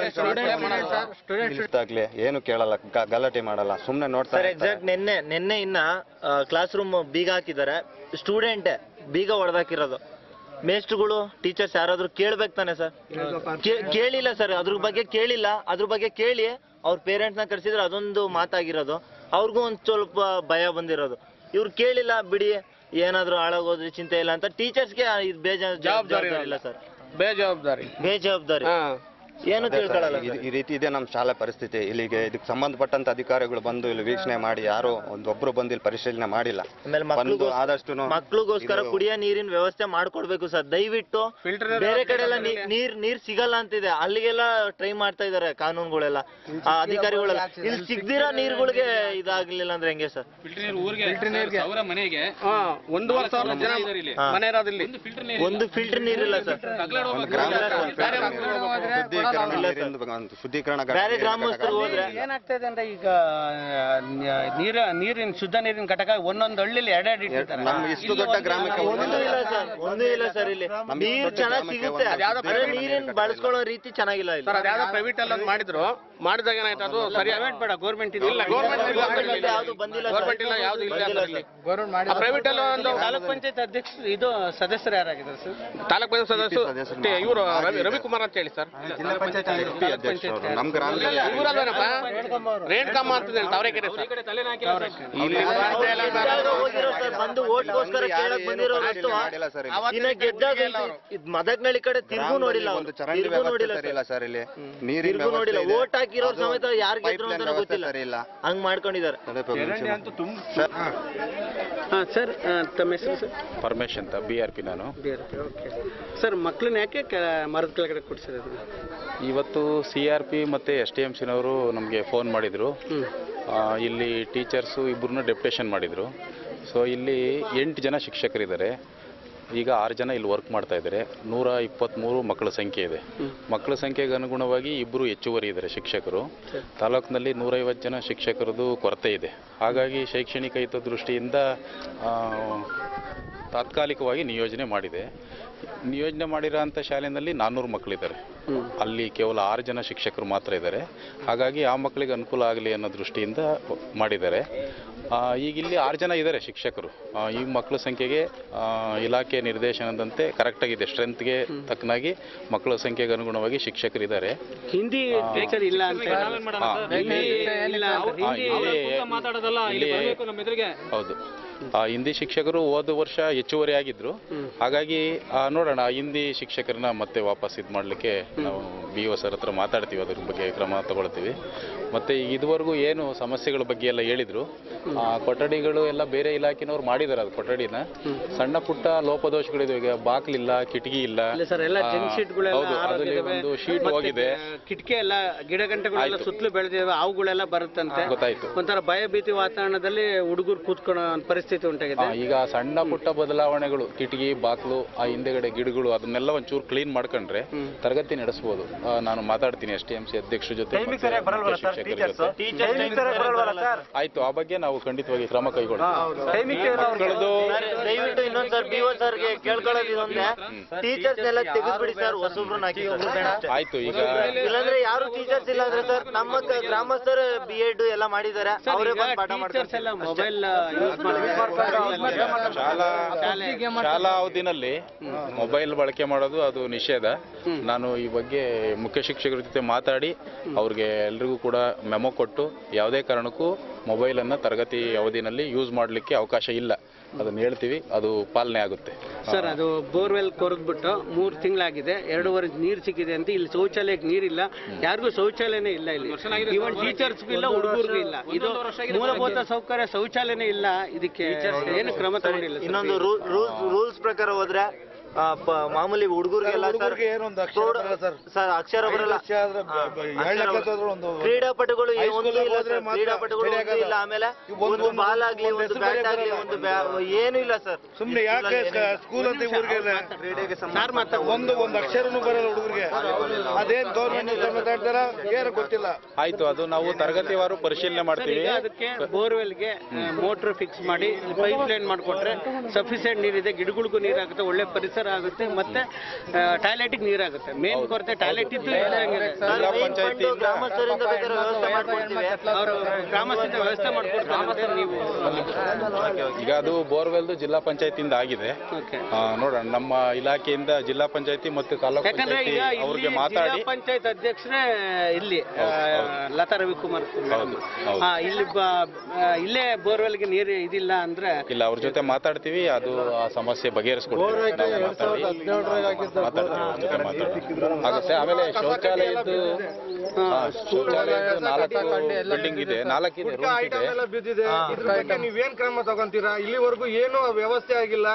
[SPEAKER 14] ಕಾಂಪೌಂಡ್ ಆಗ್ಲಿ ಏನು ಕೇಳಲ್ಲ ಗ- ಗಲಾಟೆ ಮಾಡಲ್ಲ ಸುಮ್ನೆ ನೋಡ್ತಾ
[SPEAKER 10] ಸರ್
[SPEAKER 14] ಇರ್ತಾರೆ.
[SPEAKER 10] ಎಕ್ಸಾಕ್ಟ್ ನಿನ್ನೆ ನಿನ್ನೆ ಇನ್ನ ಕ್ಲಾಸ್ ರೂಮ್ ಬೀಗ ಹಾಕಿದ್ದಾರೆ ಸ್ಟೂಡೆಂಟೇ ಬೀಗ ಹೊಡೆದಾಕಿರೋದು ಮೇಸ್ಟ್ರುಗಳು ಟೀಚರ್ಸ್ ಯಾರಾದ್ರೂ ಕೇಳ್ಬೇಕು ತಾನೆ ಸರ್ ಕೇಳಿಲ್ಲ ಸರ್ ಅದ್ರ ಬಗ್ಗೆ ಕೇಳಿಲ್ಲ ಅದ್ರ ಬಗ್ಗೆ ಕೇಳಿ ಅವ್ರ ಪೇರೆಂಟ್ಸ್ನ ಕರ್ಸಿದ್ರೆ ಅದೊಂದು ಮಾತಾಗಿರೋದು ಅವ್ರಿಗೂ ಒಂದ್ ಸ್ವಲ್ಪ ಭಯ ಬಂದಿರೋದು ಇವ್ರು ಕೇಳಿಲ್ಲ ಬಿಡಿ ಏನಾದ್ರೂ ಹಾಳಾಗೋದ್ರೆ ಚಿಂತೆ ಇಲ್ಲ ಅಂತ ಟೀಚರ್ಸ್ಗೆ ಇದು ಬೇಜಾನ್ ಜವಾಬ್ದಾರಿ ಇಲ್ಲ ಸರ್
[SPEAKER 12] ಬೇಜವಾಬ್ದಾರಿ
[SPEAKER 10] ಬೇಜವಾಬ್ದಾರಿ ಏನು
[SPEAKER 14] ಅದೇ ಸರ್,
[SPEAKER 10] ತಿಳ್ಕೊಳ್ಳಲ್ಲ
[SPEAKER 14] ಇದು- ಈ ರೀತಿ ಇದೆ ನಮ್ಮ ಶಾಲೆ ಪರಿಸ್ಥಿತಿ ಇಲ್ಲಿಗೆ ಇದಕ್ಕೆ ಸಂಬಂಧಪಟ್ಟಂತ ಅಧಿಕಾರಿಗಳು ಬಂದು ಇಲ್ಲಿ ವೀಕ್ಷಣೆ ಮಾಡಿ ಯಾರು ಒಂದೊಬ್ರು ಬಂದು ಇಲ್ಲಿ ಪರಿಶೀಲನೆ ಮಾಡಿಲ್ಲ
[SPEAKER 10] ಆಮೇಲೆ
[SPEAKER 14] ಬಂದು
[SPEAKER 10] ಮಕ್ಳಿಗೂ
[SPEAKER 14] ಆದಷ್ಟು
[SPEAKER 10] ಮಕ್ಳಿಗೋಸ್ಕರ ಕುಡಿಯೋ ನೀರಿನ ವ್ಯವಸ್ಥೆ ಮಾಡ್ಕೊಡ್ಬೇಕು ಸರ್ ದಯವಿಟ್ಟು ಬೇರೆ ಕಡೆ ಎಲ್ಲ ನೀ- ನೀರ್ ನೀರ್ ಸಿಗಲ್ಲ ಅಂತಿದೆ ಅಲ್ಲಿಗೆಲ್ಲ ಟ್ರೈ ಮಾಡ್ತಾ ಇದಾರೆ ಕಾನೂನುಗಳೆಲ್ಲ ಆ ಅಧಿಕಾರಿಗಳೆಲ್ಲ ಇಲ್ಲಿ ಸಿಗ್ದಿರೋ ನೀರ್ಗಳಿಗೆ ಇದಾಗ್ಲಿಲ್ಲ ಅಂದ್ರೆ ಹೆಂಗೆ ಸರ್
[SPEAKER 2] ಅವರ ಮನೆಗೆ
[SPEAKER 12] ಒಂದೂವರೆ ಸಾವಿರ ಜನ
[SPEAKER 10] ಹಾ.
[SPEAKER 12] ಮನೆ ಇರೋದು ಇಲ್ಲಿ
[SPEAKER 10] ಒಂದು ಫಿಲ್ಟರ್ ನೀರಿಲ್ಲ ಸರ್
[SPEAKER 14] ಶುದ್ಧೀಕರಣ ನೀರಿಂದು ಒಂದು ಶುದ್ಧೀಕರಣ ಘಟಕ-
[SPEAKER 10] ಬೇರೆ ಗ್ರಾಮಸ್ಥರು ಹೋದ್ರೆ
[SPEAKER 12] ಏನಾಗ್ತಾ ಇದೆ ಅಂದ್ರೆ ಈಗ ನ- ನೀರ ನೀರಿನ ಶುದ್ಧ ನೀರಿನ ಘಟಕ ಒಂದೊಂದು ಹಳ್ಳಿಲಿ ಎರಡೆರಡು ಇಟ್ಟಿರ್ತಾರೆ
[SPEAKER 14] ನಮ್ಗೆ ಇಷ್ಟು ದೊಡ್ಡ ಗ್ರಾಮಕ್ಕೆ
[SPEAKER 10] ಒಂದು ಇಲ್ಲ ಸರ್ ಒಂದು ಇಲ್ಲ ಸರ್ ಇಲ್ಲಿ ನೀರ್ ಚೆನ್ನಾಗಿ ಸಿಗುತ್ತೆ ಆದ್ರೆ ನೀರಿನ ಬಳಸ್ಕೊಳ್ಳೋ ರೀತಿ ಚೆನ್ನಾಗಿಲ್ಲ ಇಲ್ಲಿ
[SPEAKER 2] ಸರ್ ಅದ್ಯಾವ್ದೋ ಪ್ರೈವೇಟ್ ಅಲ್ಲಿ ಒಂದು ಮಾಡಿದ್ರು ಮಾಡಿದಾಗ ಏನಾಯ್ತು ಅದು ಸರಿ
[SPEAKER 12] ಪ್ರೈವೇಟ್ ಬೇಡ ಗೌರ್ಮೆಂಟ್
[SPEAKER 2] ಇಲ್ಲ ಗೌರ್ಮೆಂಟ್
[SPEAKER 10] ಯಾವ್ದು ಬಂದಿಲ್ಲ
[SPEAKER 2] ಗೌರ್ಮೆಂಟ್ ಇಲ್ಲ ಯಾವ್ದು ಇಲ್ಲ
[SPEAKER 10] ಬಂದಿಲ್ಲ ಸರ್
[SPEAKER 2] ಪ್ರೈವೇಟ್ ಅಲ್ಲಿ ಒಂದು
[SPEAKER 12] ತಾಲೂಕ್ ಪಂಚಾಯತ್ ಅಧ್ಯಕ್ಷ ಇದು ಸದಸ್ಯರು ಯಾರಾಗಿದ್ದಾರೆ ಸರ್
[SPEAKER 2] ತಾಲೂಕ್ ಪಂಚಾಯತ್ ಸದಸ್ಯರು ಇವರು ರವಿ ರವಿಕುಮಾರ್ ಅಂತ ಹೇಳಿ ಸರ್
[SPEAKER 14] ಜಿಲ್ಲಾ ಪಂಚಾಯತ್ ಎಸ್ಪಿ ಅಧ್ಯಕ್ಷರು ನಮ್ಮ ಗ್ರಾಮದಲ್ಲಿ
[SPEAKER 2] ಇವರಲ್ವೇನಪ್ಪ ರೇಣುಕಮ್ಮ ಅಂತ ತಾವರೆಕೆರೆ ಸರ್ ಇಲ್ಲಿ ಮಾಡ್ತಾ ಇಲ್ಲ ಸರ್.
[SPEAKER 10] ಇದ್ದಾಗ ಹೋಗಿರೋ ಸರ್ ಬಂದು ಓಟ್ಗೋಸ್ಕರ ಕೇಳಕ್ ಬಂದಿರೋ ಹೊರತು
[SPEAKER 14] ಮಾಡಿಲ್ಲ ಸರ್ ಇಲ್ಲಿ.
[SPEAKER 10] ಇನ್ನ ಗೆದ್ದಾಗ ಇದ್ ಮದಕ್ನಳ್ಳಿ ಕಡೆ ತಿರ್ಗೂ ನೋಡಿಲ್ಲ
[SPEAKER 14] ಒಂದು
[SPEAKER 10] ಅವ್ರು.
[SPEAKER 14] ಚರಂಡಿ
[SPEAKER 10] ತಿರ್ಗೂ ನೋಡಿಲ್ಲ
[SPEAKER 14] ವ್ಯವಸ್ಥೆ ಸರಿ ಇಲ್ಲ ಸರ್ ಇಲ್ಲಿ ನೀರಿನ
[SPEAKER 10] ತಿರ್ಗೂ ನೋಡಿಲ್ಲ
[SPEAKER 14] ವ್ಯವಸ್ಥೆ ಇದೆ.
[SPEAKER 10] ಓಟ್ ಹಾಕಿರೋ
[SPEAKER 14] ಅದು
[SPEAKER 10] ಸಮೇತ ಯಾರು ಗೆದ್ರು
[SPEAKER 14] pipeline
[SPEAKER 10] ಅಂತ
[SPEAKER 14] ವ್ಯವಸ್ಥೆ
[SPEAKER 10] ಗೊತ್ತಿಲ್ಲ
[SPEAKER 14] ಸರಿ ಇಲ್ಲ
[SPEAKER 10] ಹಂಗ್ ಮಾಡ್ಕೊಂಡಿದ್ದಾರೆ
[SPEAKER 14] ಸರ್,
[SPEAKER 12] ಹಾಂ ಸರ್ ತಮ್ಮ ಹೆಸರು ಸರ್
[SPEAKER 4] ಪರಮೇಶ್ ಅಂತ ಬಿ ಆರ್ ಪಿ ನಾನು
[SPEAKER 12] ಓಕೆ ಸರ್ ಮಕ್ಕಳನ್ನ ಯಾಕೆ ಕೆ- ಮರದ ಕೆಳಗಡೆ ಕೊಡ್ಸಿರೋದು
[SPEAKER 4] ಇವತ್ತು ಸಿ ಆರ್ ಪಿ ಮತ್ತು ಎಸ್ ಟಿ ಎಮ್ ಸಿನವರು ನಮಗೆ ಫೋನ್ ಮಾಡಿದರು ಇಲ್ಲಿ ಟೀಚರ್ಸು ಇಬ್ಬರನ್ನ ಡೆಪ್ಯುಟೇಷನ್ ಮಾಡಿದರು ಸೊ ಇಲ್ಲಿ ಎಂಟು ಜನ ಶಿಕ್ಷಕರಿದ್ದಾರೆ ಈಗ ಆರು ಜನ ಇಲ್ಲಿ ವರ್ಕ್ ಮಾಡ್ತಾ ಇದ್ದಾರೆ ನೂರ ಇಪ್ಪತ್ತ್ಮೂರು ಮಕ್ಕಳ ಸಂಖ್ಯೆ ಇದೆ ಮಕ್ಕಳ ಸಂಖ್ಯೆಗೆ ಅನುಗುಣವಾಗಿ ಇಬ್ಬರು ಹೆಚ್ಚುವರಿ ಇದ್ದಾರೆ ಶಿಕ್ಷಕರು ತಾಲೂಕಿನಲ್ಲಿ ನೂರೈವತ್ತು ಜನ ಶಿಕ್ಷಕರದ್ದು ಕೊರತೆ ಇದೆ ಹಾಗಾಗಿ ಶೈಕ್ಷಣಿಕ ಹಿತದೃಷ್ಟಿಯಿಂದ ಆ, ತಾತ್ಕಾಲಿಕವಾಗಿ ನಿಯೋಜನೆ ಮಾಡಿದೆ ನಿಯೋಜನೆ ಮಾಡಿರೋಂಥ ಶಾಲೆಯಲ್ಲಿ ನಾನ್ನೂರು ಮಕ್ಕಳಿದ್ದಾರೆ ಅಲ್ಲಿ ಕೇವಲ ಆರು ಜನ ಶಿಕ್ಷಕರು ಮಾತ್ರ ಇದ್ದಾರೆ ಹಾಗಾಗಿ ಆ ಮಕ್ಕಳಿಗೆ ಅನುಕೂಲ ಆಗಲಿ ಅನ್ನೋ ದೃಷ್ಟಿಯಿಂದ ಮಾಡಿದ್ದಾರೆ ಆ, ಈಗ ಇಲ್ಲಿ ಆರು ಜನ ಇದ್ದಾರೆ ಶಿಕ್ಷಕರು ಆ, ಈ ಮಕ್ಕಳ ಸಂಖ್ಯೆಗೆ ಆ, ಇಲಾಖೆ ನಿರ್ದೇಶನದಂತೆ ಕರೆಕ್ಟಾಗಿದೆ ಸ್ಟ್ರೆಂತ್ಗೆ ತಕ್ಕನಾಗಿ ಮಕ್ಕಳ ಸಂಖ್ಯೆಗೆ ಅನುಗುಣವಾಗಿ ಶಿಕ್ಷಕರಿದ್ದಾರೆ
[SPEAKER 12] ಹಿಂದಿ ಟೀಚರ್ ಇಲ್ಲ ಅಂತ
[SPEAKER 4] ಹಾ,
[SPEAKER 12] ಹಿಂದಿ
[SPEAKER 4] ಇಲ್ಲಿ-
[SPEAKER 12] ಇಲ್ಲ ಅಂತ
[SPEAKER 4] ಹಾ,
[SPEAKER 12] ಹಿಂದಿ
[SPEAKER 4] ಇಲ್ಲಿ- ಇಲ್ಲಿ- ಹೌದು ಆ ಹಿಂದಿ ಶಿಕ್ಷಕರು ಹೋದ ವರ್ಷ ಹೆಚ್ಚುವರಿ ಆಗಿದ್ರು ಹಾಗಾಗಿ ಆ, ನೋಡೋಣ ಆ ಹಿಂದಿ ಶಿಕ್ಷಕರನ್ನ ಮತ್ತೆ ವಾಪಸ್ ಇದು ಮಾಡಲಿಕ್ಕೆ ನಾವು ಬಿ ಒ ಸರ್ ಹತ್ರ ಮಾತಾಡ್ತೀವಿ ಅದ್ರ ಬಗ್ಗೆ ಕ್ರಮ ತಗೊಳ್ತೀವಿ ಮತ್ತೆ ಈಗ ಇದುವರೆಗೂ ಏನು ಸಮಸ್ಯೆಗಳ ಬಗ್ಗೆ ಎಲ್ಲ ಹೇಳಿದ್ರು ಆ, ಕೊಠಡಿಗಳು ಎಲ್ಲ ಬೇರೆ ಇಲಾಖೆನವ್ರು ಮಾಡಿದ್ದಾರೆ ಅದು ಕೊಠಡಿನ ಸಣ್ಣ ಪುಟ್ಟ ಲೋಪದೋಷಗಳಿದೆ ಈಗ ಬಾಕ್ಲಿಲ್ಲ ಕಿಟಕಿ ಇಲ್ಲ
[SPEAKER 12] ಇಲ್ಲ ಸರ್ ಎಲ್ಲ
[SPEAKER 4] ಆ,
[SPEAKER 12] ಜಂಕ್ ಶೀಟ್ಗಳೆಲ್ಲ
[SPEAKER 4] ಹೌದು ಅದರಲ್ಲಿ ಒಂದು ಶೀಟ್ ಹೋಗಿದೆ
[SPEAKER 12] ಕಿಟಕಿ ಎಲ್ಲ ಗಿಡ ಗಂಟೆಗಳೆಲ್ಲ ಸುತ್ತಲೂ ಬೆಳೆದಿವೆ ಅವುಗಳೆಲ್ಲ ಬರುತ್ತಂತೆ
[SPEAKER 4] ಗೊತ್ತಾಯ್ತು
[SPEAKER 12] ಒಂಥರ ಭಯ ಭೀತಿ ವಾತಾವರಣದಲ್ಲಿ ಹುಡುಗರು ಕೂತ್ಕೊಳ್ಳೋ ಒಂದು ಪರಿಸ್ಥಿತಿ ಉಂಟಾಗಿದೆ
[SPEAKER 4] ಆ, ಈಗ ಸಣ್ಣ ಪುಟ್ಟ ಬದಲಾವಣೆಗಳು ಕಿಟಕಿ ಬಾಕ್ಲು ಆ ಹಿಂದೆಗಡೆ ಗಿಡಗಳು ಅದನ್ನೆಲ್ಲ ಒಂಚೂರು ಕ್ಲೀನ್ ಮಾಡ್ಕೊಂಡ್ರೆ ತರಗತಿ ನಡೆಸ್ಬೋದು ಆ, ನಾನು ಮಾತಾಡ್ತೀನಿ ಎಸ್ ಟಿ ಎಂ ಸಿ ಅಧ್ಯಕ್ಷರ ಜೊತೆ ಮತ್ತೆ ಶಿಕ್ಷಕರ ಜೊತೆ. ಆಯ್ತು ಆ ಬಗ್ಗೆ ನಾವು ಖಂಡಿತವಾಗಿ ಕ್ರಮ ಕೈಗೊಳ್ತೀವಿ ಮಕ್ಕಳದು
[SPEAKER 10] ದಯವಿಟ್ಟು ಇನ್ನೊಂದ್ ಸರ್ ಬಿ ಒ ಸರ್ಗೆ ಕೇಳ್ಕೊಳ್ಳೋದು ಇದೊಂದೇ ಟೀಚರ್ಸ್ ಎಲ್ಲ ತೆಗೆದ್ಬಿಡಿ ಸರ್ ಹೊಸಬ್ರನ್ನ ಹಾಕಿ ಒಬ್ರು ಬೇಡ ಅಷ್ಟೇ.
[SPEAKER 4] ಆಯ್ತು ಈಗ
[SPEAKER 10] ಇಲ್ಲಾಂದ್ರೆ ಯಾರು ಟೀಚರ್ಸ್ ಇಲ್ಲ ಅಂದ್ರೆ ಸರ್ ನಮ್ಮ ಕ- ಗ್ರಾಮಸ್ಥರು ಬಿ ಎಡ್ ಎಲ್ಲ ಮಾಡಿದ್ದಾರೆ ಅವರೇ ಬಂದು ಪಾಠ
[SPEAKER 12] ಟೀಚರ್ಸ್ ಎಲ್ಲ
[SPEAKER 10] ಮಾಡ್ತಾರೆ
[SPEAKER 12] ಮೊಬೈಲ್ ಯೂಸ್ ಮಾಡ್ತಾರೆ
[SPEAKER 16] ಶಾಲಾ ಶಾಲಾ ಅವಧಿನಲ್ಲಿ ಮೊಬೈಲ್ ಬಳಕೆ ಮಾಡೋದು ಅದು ನಿಷೇಧ ನಾನು ಈ ಬಗ್ಗೆ ಮುಖ್ಯ ಶಿಕ್ಷಕರ ಜೊತೆ ಮಾತಾಡಿ ಅವ್ರಿಗೆ ಎಲ್ರಿಗೂ ಕೂಡ ಮೆಮೊ ಕೊಟ್ಟು ಯಾವುದೇ ಕಾರಣಕ್ಕೂ ಮೊಬೈಲನ್ನು ತರಗತಿ ಅವಧಿನಲ್ಲಿ ಯೂಸ್ ಮಾಡಲಿಕ್ಕೆ ಅವಕಾಶ ಇಲ್ಲ ಅದನ್ನು ಹೇಳ್ತೀವಿ ಅದು ಪಾಲನೆ ಆಗುತ್ತೆ
[SPEAKER 12] ಸರ್ ಅದು ಬೋರ್ವೆಲ್ ಕೊರೆದ್ಬಿಟ್ಟು ಮೂರು ತಿಂಗಳಾಗಿದೆ ಎರಡೂವರೆ ನೀರು ಸಿಕ್ಕಿದೆ ಅಂತ ಇಲ್ಲಿ ಶೌಚಾಲಯಕ್ಕೆ ನೀರಿಲ್ಲ ಯಾರಿಗೂ ಶೌಚಾಲಯನೇ ಇಲ್ಲ ಇಲ್ಲಿ ಇವನ್ ಟೀಚರ್ಸ್ಗೂ ಇಲ್ಲ ಹುಡುಗರಿಗೂ ಇಲ್ಲ ಇದು ಮೂಲಭೂತ ಸೌಕರ್ಯ ಶೌಚಾಲಯನೇ ಇಲ್ಲ ಇದಕ್ಕೆ ಏನು ಕ್ರಮ ತಗೊಂಡಿಲ್ಲ ಸರ್.
[SPEAKER 10] ಇನ್ನೊಂದು ರೂಲ್ಸ್ ಪ್ರಕಾರ ಹೋದ್ರೆ ಆ, ಪ- ಮಾಮೂಲಿ ಹುಡುಗರಿಗೆಲ್ಲ ಸರ್ ಅಕ್ಷರ ಬರಲ್ಲ ಅಕ್ಷರ ಬರಲ್ಲ. ಕ್ರೀಡಾಪಟುಗಳು ಈ ಒಂದು ಇಲ್ಲ ಸರ್. ಕ್ರೀಡಾಪಟುಗಳು ಒಂದು ಇಲ್ಲ ಆಮೇಲೆ ಒಂದು ಬಾಲ್ ಆಗ್ಲಿ ಒಂದು ಬ್ಯಾಟ್ ಆಗ್ಲಿ ಒಂದು ಬ್ಯಾ- ಏನು ಇಲ್ಲ ಸರ್
[SPEAKER 15] ಸುಮ್ನೆ ಯಾಕೆ ಸ್ಕೂಲ್ ಅಂತ ಊರಿಗೆ ಒಂದು ಒಂದು ಅಕ್ಷರನೂ ಬರಲ್ಲ ಹುಡುಗರಿಗೆ ಅದೇನ್ ಗೌರ್ಮೆಂಟ್ ಮಾತಾಡ್ತಾರ ಏನು ಗೊತ್ತಿಲ್ಲ
[SPEAKER 16] ಆಯ್ತು ಅದು ನಾವು ತರಗತಿವಾರು ಪರಿಶೀಲನೆ
[SPEAKER 12] ಸರ್,
[SPEAKER 16] ಮಾಡ್ತೀವಿ
[SPEAKER 12] ಈಗ ಅದಕ್ಕೆ ಬೋರ್ವೆಲ್ಗೆ ಮೋಟರ್ ಫಿಕ್ಸ್ ಮಾಡಿ ಪೈಪ್ ಲೈನ್ ಮಾಡಿಕೊಟ್ರೆ ಸಫಿಸಿಯೆಂಟ್ ನೀರಿದೆ ಗಿಡಗಳಿಗೂ ನೀರಾಗುತ್ತೆ ಒಳ್ಳೆ ಪರಿಸರ ಆಗುತ್ತೆ ಮತ್ತೆ ಟಾಯ್ಲೆಟ್ಗೆ ನೀರಾಗುತ್ತೆ ಮೇನ್ ಕೊರತೆ ಟಾಯ್ಲೆಟ್ ಇದ್ದು ಇಲ್ದಂಗಿದೆ.
[SPEAKER 10] ಜಿಲ್ಲಾ ಪಂಚಾಯತಿಯಿಂದ ಗ್ರಾಮಸ್ಥರಿಂದ ಬೇಕಾದ್ರೆ ವ್ಯವಸ್ಥೆ ಮಾಡ್ಕೊಡ್ತೀವಿ
[SPEAKER 12] ಅವರು ಗ್ರಾಮಸ್ಥರಿಂದ ವ್ಯವಸ್ಥೆ ಮಾಡ್ಕೊಡ್ತಾರೆ ನೀವು
[SPEAKER 16] ಈಗ ಅದು ಬೋರ್ವೆಲ್ದು ಜಿಲ್ಲಾ ಪಂಚಾಯತಿಯಿಂದ ಆಗಿದೆ ಆ, ನೋಡೋಣ ನಮ್ಮ ಇಲಾಖೆಯಿಂದ ಜಿಲ್ಲಾ ಪಂಚಾಯತಿ ಮತ್ತು ತಾಲೂಕು
[SPEAKER 12] ಯಾಕಂದ್ರೆ
[SPEAKER 16] ಪಂಚಾಯತಿ
[SPEAKER 12] ಈಗ
[SPEAKER 16] ಅವ್ರಿಗೆ
[SPEAKER 12] ಇಲ್ಲಿ
[SPEAKER 16] ಮಾತಾಡಿ
[SPEAKER 12] ಜಿಲ್ಲಾ ಪಂಚಾಯತ್ ಅಧ್ಯಕ್ಷರೇ ಇಲ್ಲಿ ಆ, ಲತಾ ರವಿಕುಮಾರ್
[SPEAKER 16] ಹೌದು.
[SPEAKER 12] ಹಾ ಇಲ್ಲಿ ಬ- ಆ, ಇಲ್ಲೇ ಬೋರ್ವೆಲ್ಗೆ ನೀರು ಇದಿಲ್ಲ ಅಂದ್ರೆ
[SPEAKER 16] ಇಲ್ಲ ಅವ್ರ ಜೊತೆ ಮಾತಾಡ್ತೀವಿ ಅದು ಆ ಸಮಸ್ಯೆ ಬಗೆಹರಿಸ್ಕೊಡ್ತೀವಿ ನಾವು ಮಾತಾಡಿ ಮಾತಾಡ್ತೀವಿ ಅವ್ರ ಜೊತೆ ಮಾತಾಡಿ ಆಗುತ್ತೆ ಆಮೇಲೆ ಶೌಚಾಲಯದ್ದು ಆ, ಶೌಚಾಲಯದ್ದು ನಾಲ್ಕು ಬಿಲ್ಡಿಂಗ್ ಇದೆ ನಾಲ್ಕಿದೆ ರೂಮ್ಸ್ ಇದೆ
[SPEAKER 15] ಐಟಮ್ ಎಲ್ಲ ಬಿದ್ದಿದೆ ಇದ್ರ ಬಗ್ಗೆ ನೀವೇನ್ ಕ್ರಮ ತಗೊಂತೀರಾ ಇಲ್ಲಿವರೆಗೂ ಏನು ವ್ಯವಸ್ಥೆ ಆಗಿಲ್ಲ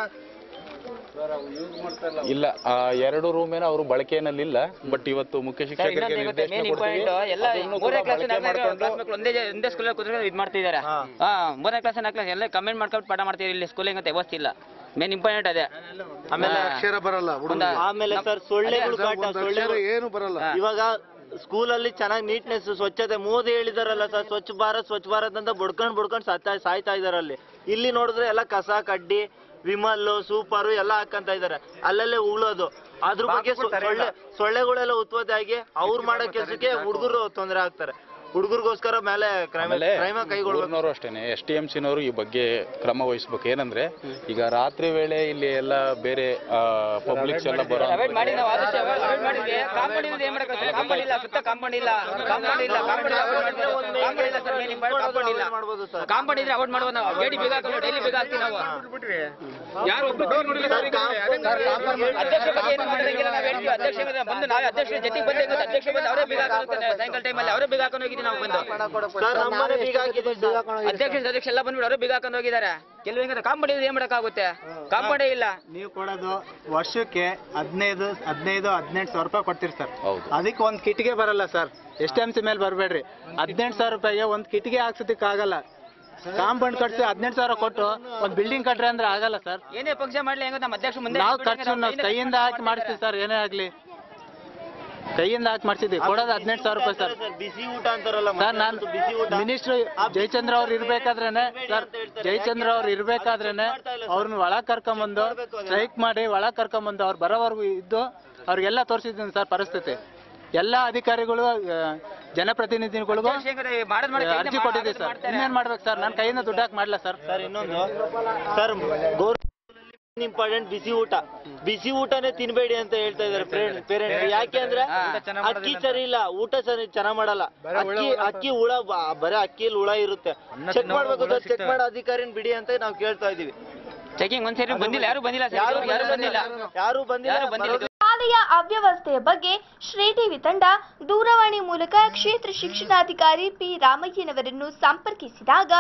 [SPEAKER 16] ಇಲ್ಲ ಆ ಎರಡು ರೂಮ್ ಏನೋ ಅವರು ಬಳಕೆಯಲ್ಲಿ ಇಲ್ಲ ಬಟ್ ಇವತ್ತು ಮುಖ್ಯ ಶಿಕ್ಷಕರಿಗೆ ನಿರ್ದೇಶನ ಕೊಡ್ತೀವಿ
[SPEAKER 17] ಎಲ್ಲ
[SPEAKER 16] ಅದನ್ನು ಕೂಡ
[SPEAKER 17] ಮೂರನೇ ಕ್ಲಾಸ್
[SPEAKER 16] ಬಳಕೆ ಮಾಡ್ಕೊಂಡು
[SPEAKER 17] ಕ್ಲಾಸ್ ಮಕ್ಕಳು ಒಂದೇ ಜ- ಒಂದೇ ಸ್ಕೂಲಲ್ಲಿ ಕೂತ್ಕೊಂಡು ಇದು ಮಾಡ್ತಿದ್ದಾರೆ ಹಾ ಮೂರನೇ ಕ್ಲಾಸ್ ನಾಲ್ಕು ಕ್ಲಾಸ್ ಎಲ್ಲ ಕಮೆಂಟ್ ಮಾಡ್ಕೊಂಡು ಪಾಠ ಮಾಡ್ತೀವಿ ಇಲ್ಲಿ ಸ್ಕೂಲಿಂಗ್ ಅಂತ ವ್ಯವಸ್ಥೆ ಇಲ್ಲ ಮೇನ್ ಇಂಪಾರ್ಟೆಂಟ್ ಅದೇ
[SPEAKER 10] ಆಮೇಲೆ
[SPEAKER 17] ಹಾ.
[SPEAKER 10] ಅಕ್ಷರ
[SPEAKER 15] ಬರಲ್ಲ
[SPEAKER 17] ಒಂದು-
[SPEAKER 10] ಆಮೇಲೆ ಸರ್ ಸೊಳ್ಳೆಗಳು
[SPEAKER 17] ಅದೇ.
[SPEAKER 10] ಕಾಟ ಸೊಳ್ಳೆಗಳು
[SPEAKER 15] ಏನು ಬರಲ್ಲ
[SPEAKER 10] ಇವಾಗ ಸ್ಕೂಲಲ್ಲಿ ಚೆನ್ನಾಗಿ ನೀಟ್ನೆಸ್ ಸ್ವಚ್ಛತೆ ಮೋದಿ ಹೇಳಿದಾರಲ್ಲ ಸರ್ ಸ್ವಚ್ಛ ಭಾರತ್ ಸ್ವಚ್ಛ ಭಾರತ್ ಅಂತ ಬಡ್ಕೊಂಡ್ ಬಡ್ಕೊಂಡ್ ಸಾಯ್ತಾ ಸಾಯ್ತಾ ಇದಾರೆ ಅಲ್ಲಿ ಇಲ್ಲಿ ನೋಡಿದ್ರೆ ಎಲ್ಲ ಕಸ ಕಡ್ಡಿ ವಿಮಲ್ ಸೂಪರ್ ಎಲ್ಲ ಹಾಕಂತ ಇದಾರೆ ಅಲ್ಲಲ್ಲೇ ಉಗುಳೋದು ಅದ್ರ ಬಗ್ಗೆ ಸೊ- ಸೊಳ್ಳೆ ಸೊಳ್ಳೆಗಳೆಲ್ಲ ಉತ್ಪತ್ತಿ ಆಗಿ ಅವ್ರು ಮಾಡೋ ಕೆಲಸಕ್ಕೆ ಹುಡುಗರು ತೊಂದರೆ ಆಗ್ತಾರೆ ಹುಡುಗರಿಗೋಸ್ಕರ ಮೇಲೆ ಕ್ರೈಮ
[SPEAKER 16] ಆಮೇಲೆ
[SPEAKER 10] ಕ್ರೈಮ ಕೈಗೊಳ್ಬೇಕು
[SPEAKER 16] ಊರ್ನವರು ಅಷ್ಟೇನೆ ಎಸ್ ಟಿ ಎಂ ಸಿನವರು ಈ ಬಗ್ಗೆ ಕ್ರಮ ವಹಿಸ್ಬೇಕು ಏನಂದ್ರೆ ಈಗ ರಾತ್ರಿ ವೇಳೆ ಇಲ್ಲಿ ಎಲ್ಲ ಬೇರೆ ಪಬ್ಲಿಕ್ಸ್ ಎಲ್ಲ ಬರೋ
[SPEAKER 17] ಅವಾಯ್ಡ್ ಮಾಡಿ ನಾವು ಆದಷ್ಟು ಅವಾಯ್ಡ್ ಮಾಡಿದ್ವಿ ಕಾಂಪೌಂಡ್ ಇಲ್ಲದೆ ಏನ್ ಮಾಡಕ್ಕೆ ಕಾಂಪೌಂಡ್ ಇಲ್ಲ ಸುತ್ತ ಕಾಂಪೌಂಡ್ ಇಲ್ಲ ಕಾಂಪೌಂಡ್ ಇಲ್ಲ ಕಾಂಪೌಂಡ್ ಕಾಂಪೌಂಡ್ ಇಲ್ಲ ಸರ್ ಮೇನ್ ಕಾಂಪೌಂಡ್ ಇಲ್ಲ ಕಾಂಪೌಂಡ್ ಇದ್ರೆ ಅವಾಯ್ಡ್ ಮಾಡ್ಬೋದು ನಾವು ಗೇಡಿ ಬೇಗ ಹಾಕೊಂಡು ಡೈಲಿ ಬೇಗ ಹಾಕ್ತೀವಿ ನಾವು ಯಾರು ಒಬ್ರು ಡೋರ್ ನೋಡಿಲ್ಲ ಸರ್ ಈಗ. ಅಧ್ಯಕ್ಷ ಬಗ್ಗೆ ಏನು ಮಾಡೋದಂಗಿಲ್ಲ ನಾವು ಹೇಳ್ತೀವಿ ಅಧ್ಯಕ್ಷ ಬಗ್ಗೆ ಬಂದು ನಾವೇ ಅಧ್ಯಕ್ಷರ ಜೊತೆಗೆ ಬಂದು ಹೆಂಗುತ್ತೆ ಅಧ್ಯಕ್ಷ ಬಂದು ಅವರೇ ಬೇಗ ಹಾಕೊಂಡು ಸಾಯಂಕಾಲ ಟೈಮಲ್ಲಿ ಅವರೇ ಬೇಗ ಹಾಕೊಂಡು ಹೋಗಿದ್ದೀವಿ ನಾವು ಬಂದು
[SPEAKER 10] ಸರ್ ನಮ್ಮನೆ ಬೀಗ ಹಾಕಿದ್ದೀವಿ ಸರ್
[SPEAKER 17] ಅಧ್ಯಕ್ಷ ಅಧ್ಯಕ್ಷ ಎಲ್ಲ ಬಂದ್ಬಿಟ್ಟು ಅವರೇ ಬೇಗ ಹಾಕೊಂಡು ಹೋಗಿದ್ದಾರೆ ಕೆಲವು ಹೆಂಗಂದ್ರೆ ಕಾಂಪೌಂಡ್ ಇದ್ರೆ ಏನ್ ಮಾಡಕ್ಕಾಗುತ್ತೆ ಕಾಂಪೌಂಡೇ ಇಲ್ಲ
[SPEAKER 11] ನೀವು ಕೊಡೋದು ವರ್ಷಕ್ಕೆ ಹದಿನೈದು ಹದಿನೈದು ಹದಿನೆಂಟು ಸಾವಿರ ರೂಪಾಯಿ ಕೊಡ್ತೀರಿ ಸರ್ ಅದಕ್ಕೆ ಒಂದು ಕಿಟ್ಗೆ ಬರಲ್ಲ ಸರ್ ಎಷ್ಟು ಎಮ್ ಸಿ ಮೇಲೆ ಬರಬೇಡ್ರಿ ಹದಿನೆಂಟು ಸಾವಿರ ರೂಪಾಯಿಗೆ ಒಂದು ಕಿಟ್ಗೆ ಹಾಕ್ಸೋದಕ್ಕೆ ಆಗಲ್ಲ ಕಾಂಪೌಂಡ್ ಕಟ್ಸಿ ಹದಿನೆಂಟು ಸಾವಿರ ಕೊಟ್ಟು ಒಂದು ಬಿಲ್ಡಿಂಗ್ ಕಟ್ರಿ ಅಂದ್ರೆ ಆಗಲ್ಲ ಸರ್
[SPEAKER 17] ಏನೇ ಫಂಕ್ಷನ್ ಮಾಡ್ಲಿ ಹೆಂಗ ನಮ್ಮ ಅಧ್ಯಕ್ಷ ಮುಂದೆ
[SPEAKER 11] ನಾವು ಖರ್ಚು ನಾವು ಕೈಯಿಂದ ಹಾಕಿ ಮಾಡಿಸ್ತೀವಿ ಸರ್ ಏನೇ ಆಗ್ಲಿ ಕೈಯಿಂದ ಹಾಕಿ ಮಾಡಿಸಿದ್ವಿ ಕೊಡೋದು ಹದಿನೆಂಟು ಸಾವಿರ ರೂಪಾಯಿ ಸರ್
[SPEAKER 10] ಬಿಸಿ ಊಟ ಅಂತಾರಲ್ಲ
[SPEAKER 11] ಸರ್ ನಾನು ಮಿನಿಸ್ಟ್ರು ಜಯಚಂದ್ರ ಅವ್ರು ಇರ್ಬೇಕಾದ್ರೇನೆ ಸರ್ ಜಯಚಂದ್ರ ಅವ್ರು ಇರ್ಬೇಕಾದ್ರೇನೆ ಅವ್ರನ್ನ ಒಳಗ್ ಕರ್ಕೊಂಬಂದು ಸ್ಟ್ರೈಕ್ ಮಾಡಿ ಒಳಗ್ ಕರ್ಕೊಂಬಂದು ಅವ್ರು ಬರೋವರೆಗೂ ಇದ್ದು ಅವ್ರಿಗೆಲ್ಲ ತೋರಿಸಿದ್ದೀನಿ ಸರ್ ಪರಿಸ್ಥಿತಿ ಎಲ್ಲ ಅಧಿಕಾರಿಗಳು ಆ, ಜನಪ್ರತಿನಿಧಿಗಳಿಗೂ
[SPEAKER 17] ಮಾಡೋದ್ ಮಾಡಿ
[SPEAKER 11] ಅರ್ಜಿ ಕೊಟ್ಟಿದ್ದೀವಿ ಸರ್ ಇನ್ನೇನ್ ಮಾಡ್ಬೇಕು ಸರ್ ನನ್ನ ಕೈಯಿಂದ ದುಡ್ಡು ಹಾಕಿ ಮಾಡಲ್ಲ ಸರ್
[SPEAKER 10] ಸರ್ ಇನ್ನೊಂದು ಸರ್ ಗೌರ್ ಇಂಪಾರ್ಟೆಂಟ್ ಬಿಸಿ ಊಟ ಬಿಸಿ ಊಟನೇ ತಿನ್ಬೇಡಿ ಅಂತ ಹೇಳ್ತಾ ಇದಾರೆ ಪೇರೆಂಟ್ ಯಾಕೆ ಅಂದ್ರೆ ಅಕ್ಕಿ ಸರಿ ಇಲ್ಲ ಊಟ ಸರಿ ಚೆನ್ನಾಗ್ ಮಾಡಲ್ಲ ಅಕ್ಕಿ ಅಕ್ಕಿ ಹುಳ ಬ- ಬರೀ ಅಕ್ಕಿಯಲ್ಲಿ ಹುಳ ಇರುತ್ತೆ ಚೆಕ್ ಮಾಡ್ಬೇಕು ಸರ್ ಚೆಕ್ ಮಾಡೋ ಅಧಿಕಾರಿನ ಬಿಡಿ ಅಂತ ನಾವು ಕೇಳ್ತಾ ಇದೀವಿ
[SPEAKER 17] ಚೆಕಿಂಗ್ ಒಂದ್ಸರಿ ಬಂದಿಲ್ಲ ಯಾರು ಬಂದಿಲ್ಲ ಸರ್
[SPEAKER 10] ಯಾರು
[SPEAKER 17] ಯಾರು ಬಂದಿಲ್ಲ
[SPEAKER 10] ಯಾರು ಬಂದಿಲ್ಲ
[SPEAKER 17] ಯಾರು ಬಂದಿಲ್ಲ
[SPEAKER 1] ಶಾಲೆಯ ಅವ್ಯವಸ್ಥೆಯ ಬಗ್ಗೆ ಶ್ರೀ ಟಿವಿ ತಂಡ ದೂರವಾಣಿ ಮೂಲಕ ಕ್ಷೇತ್ರ ಶಿಕ್ಷಣಾಧಿಕಾರಿ ಪಿ ರಾಮಯ್ಯನವರನ್ನು ಸಂಪರ್ಕಿಸಿದಾಗ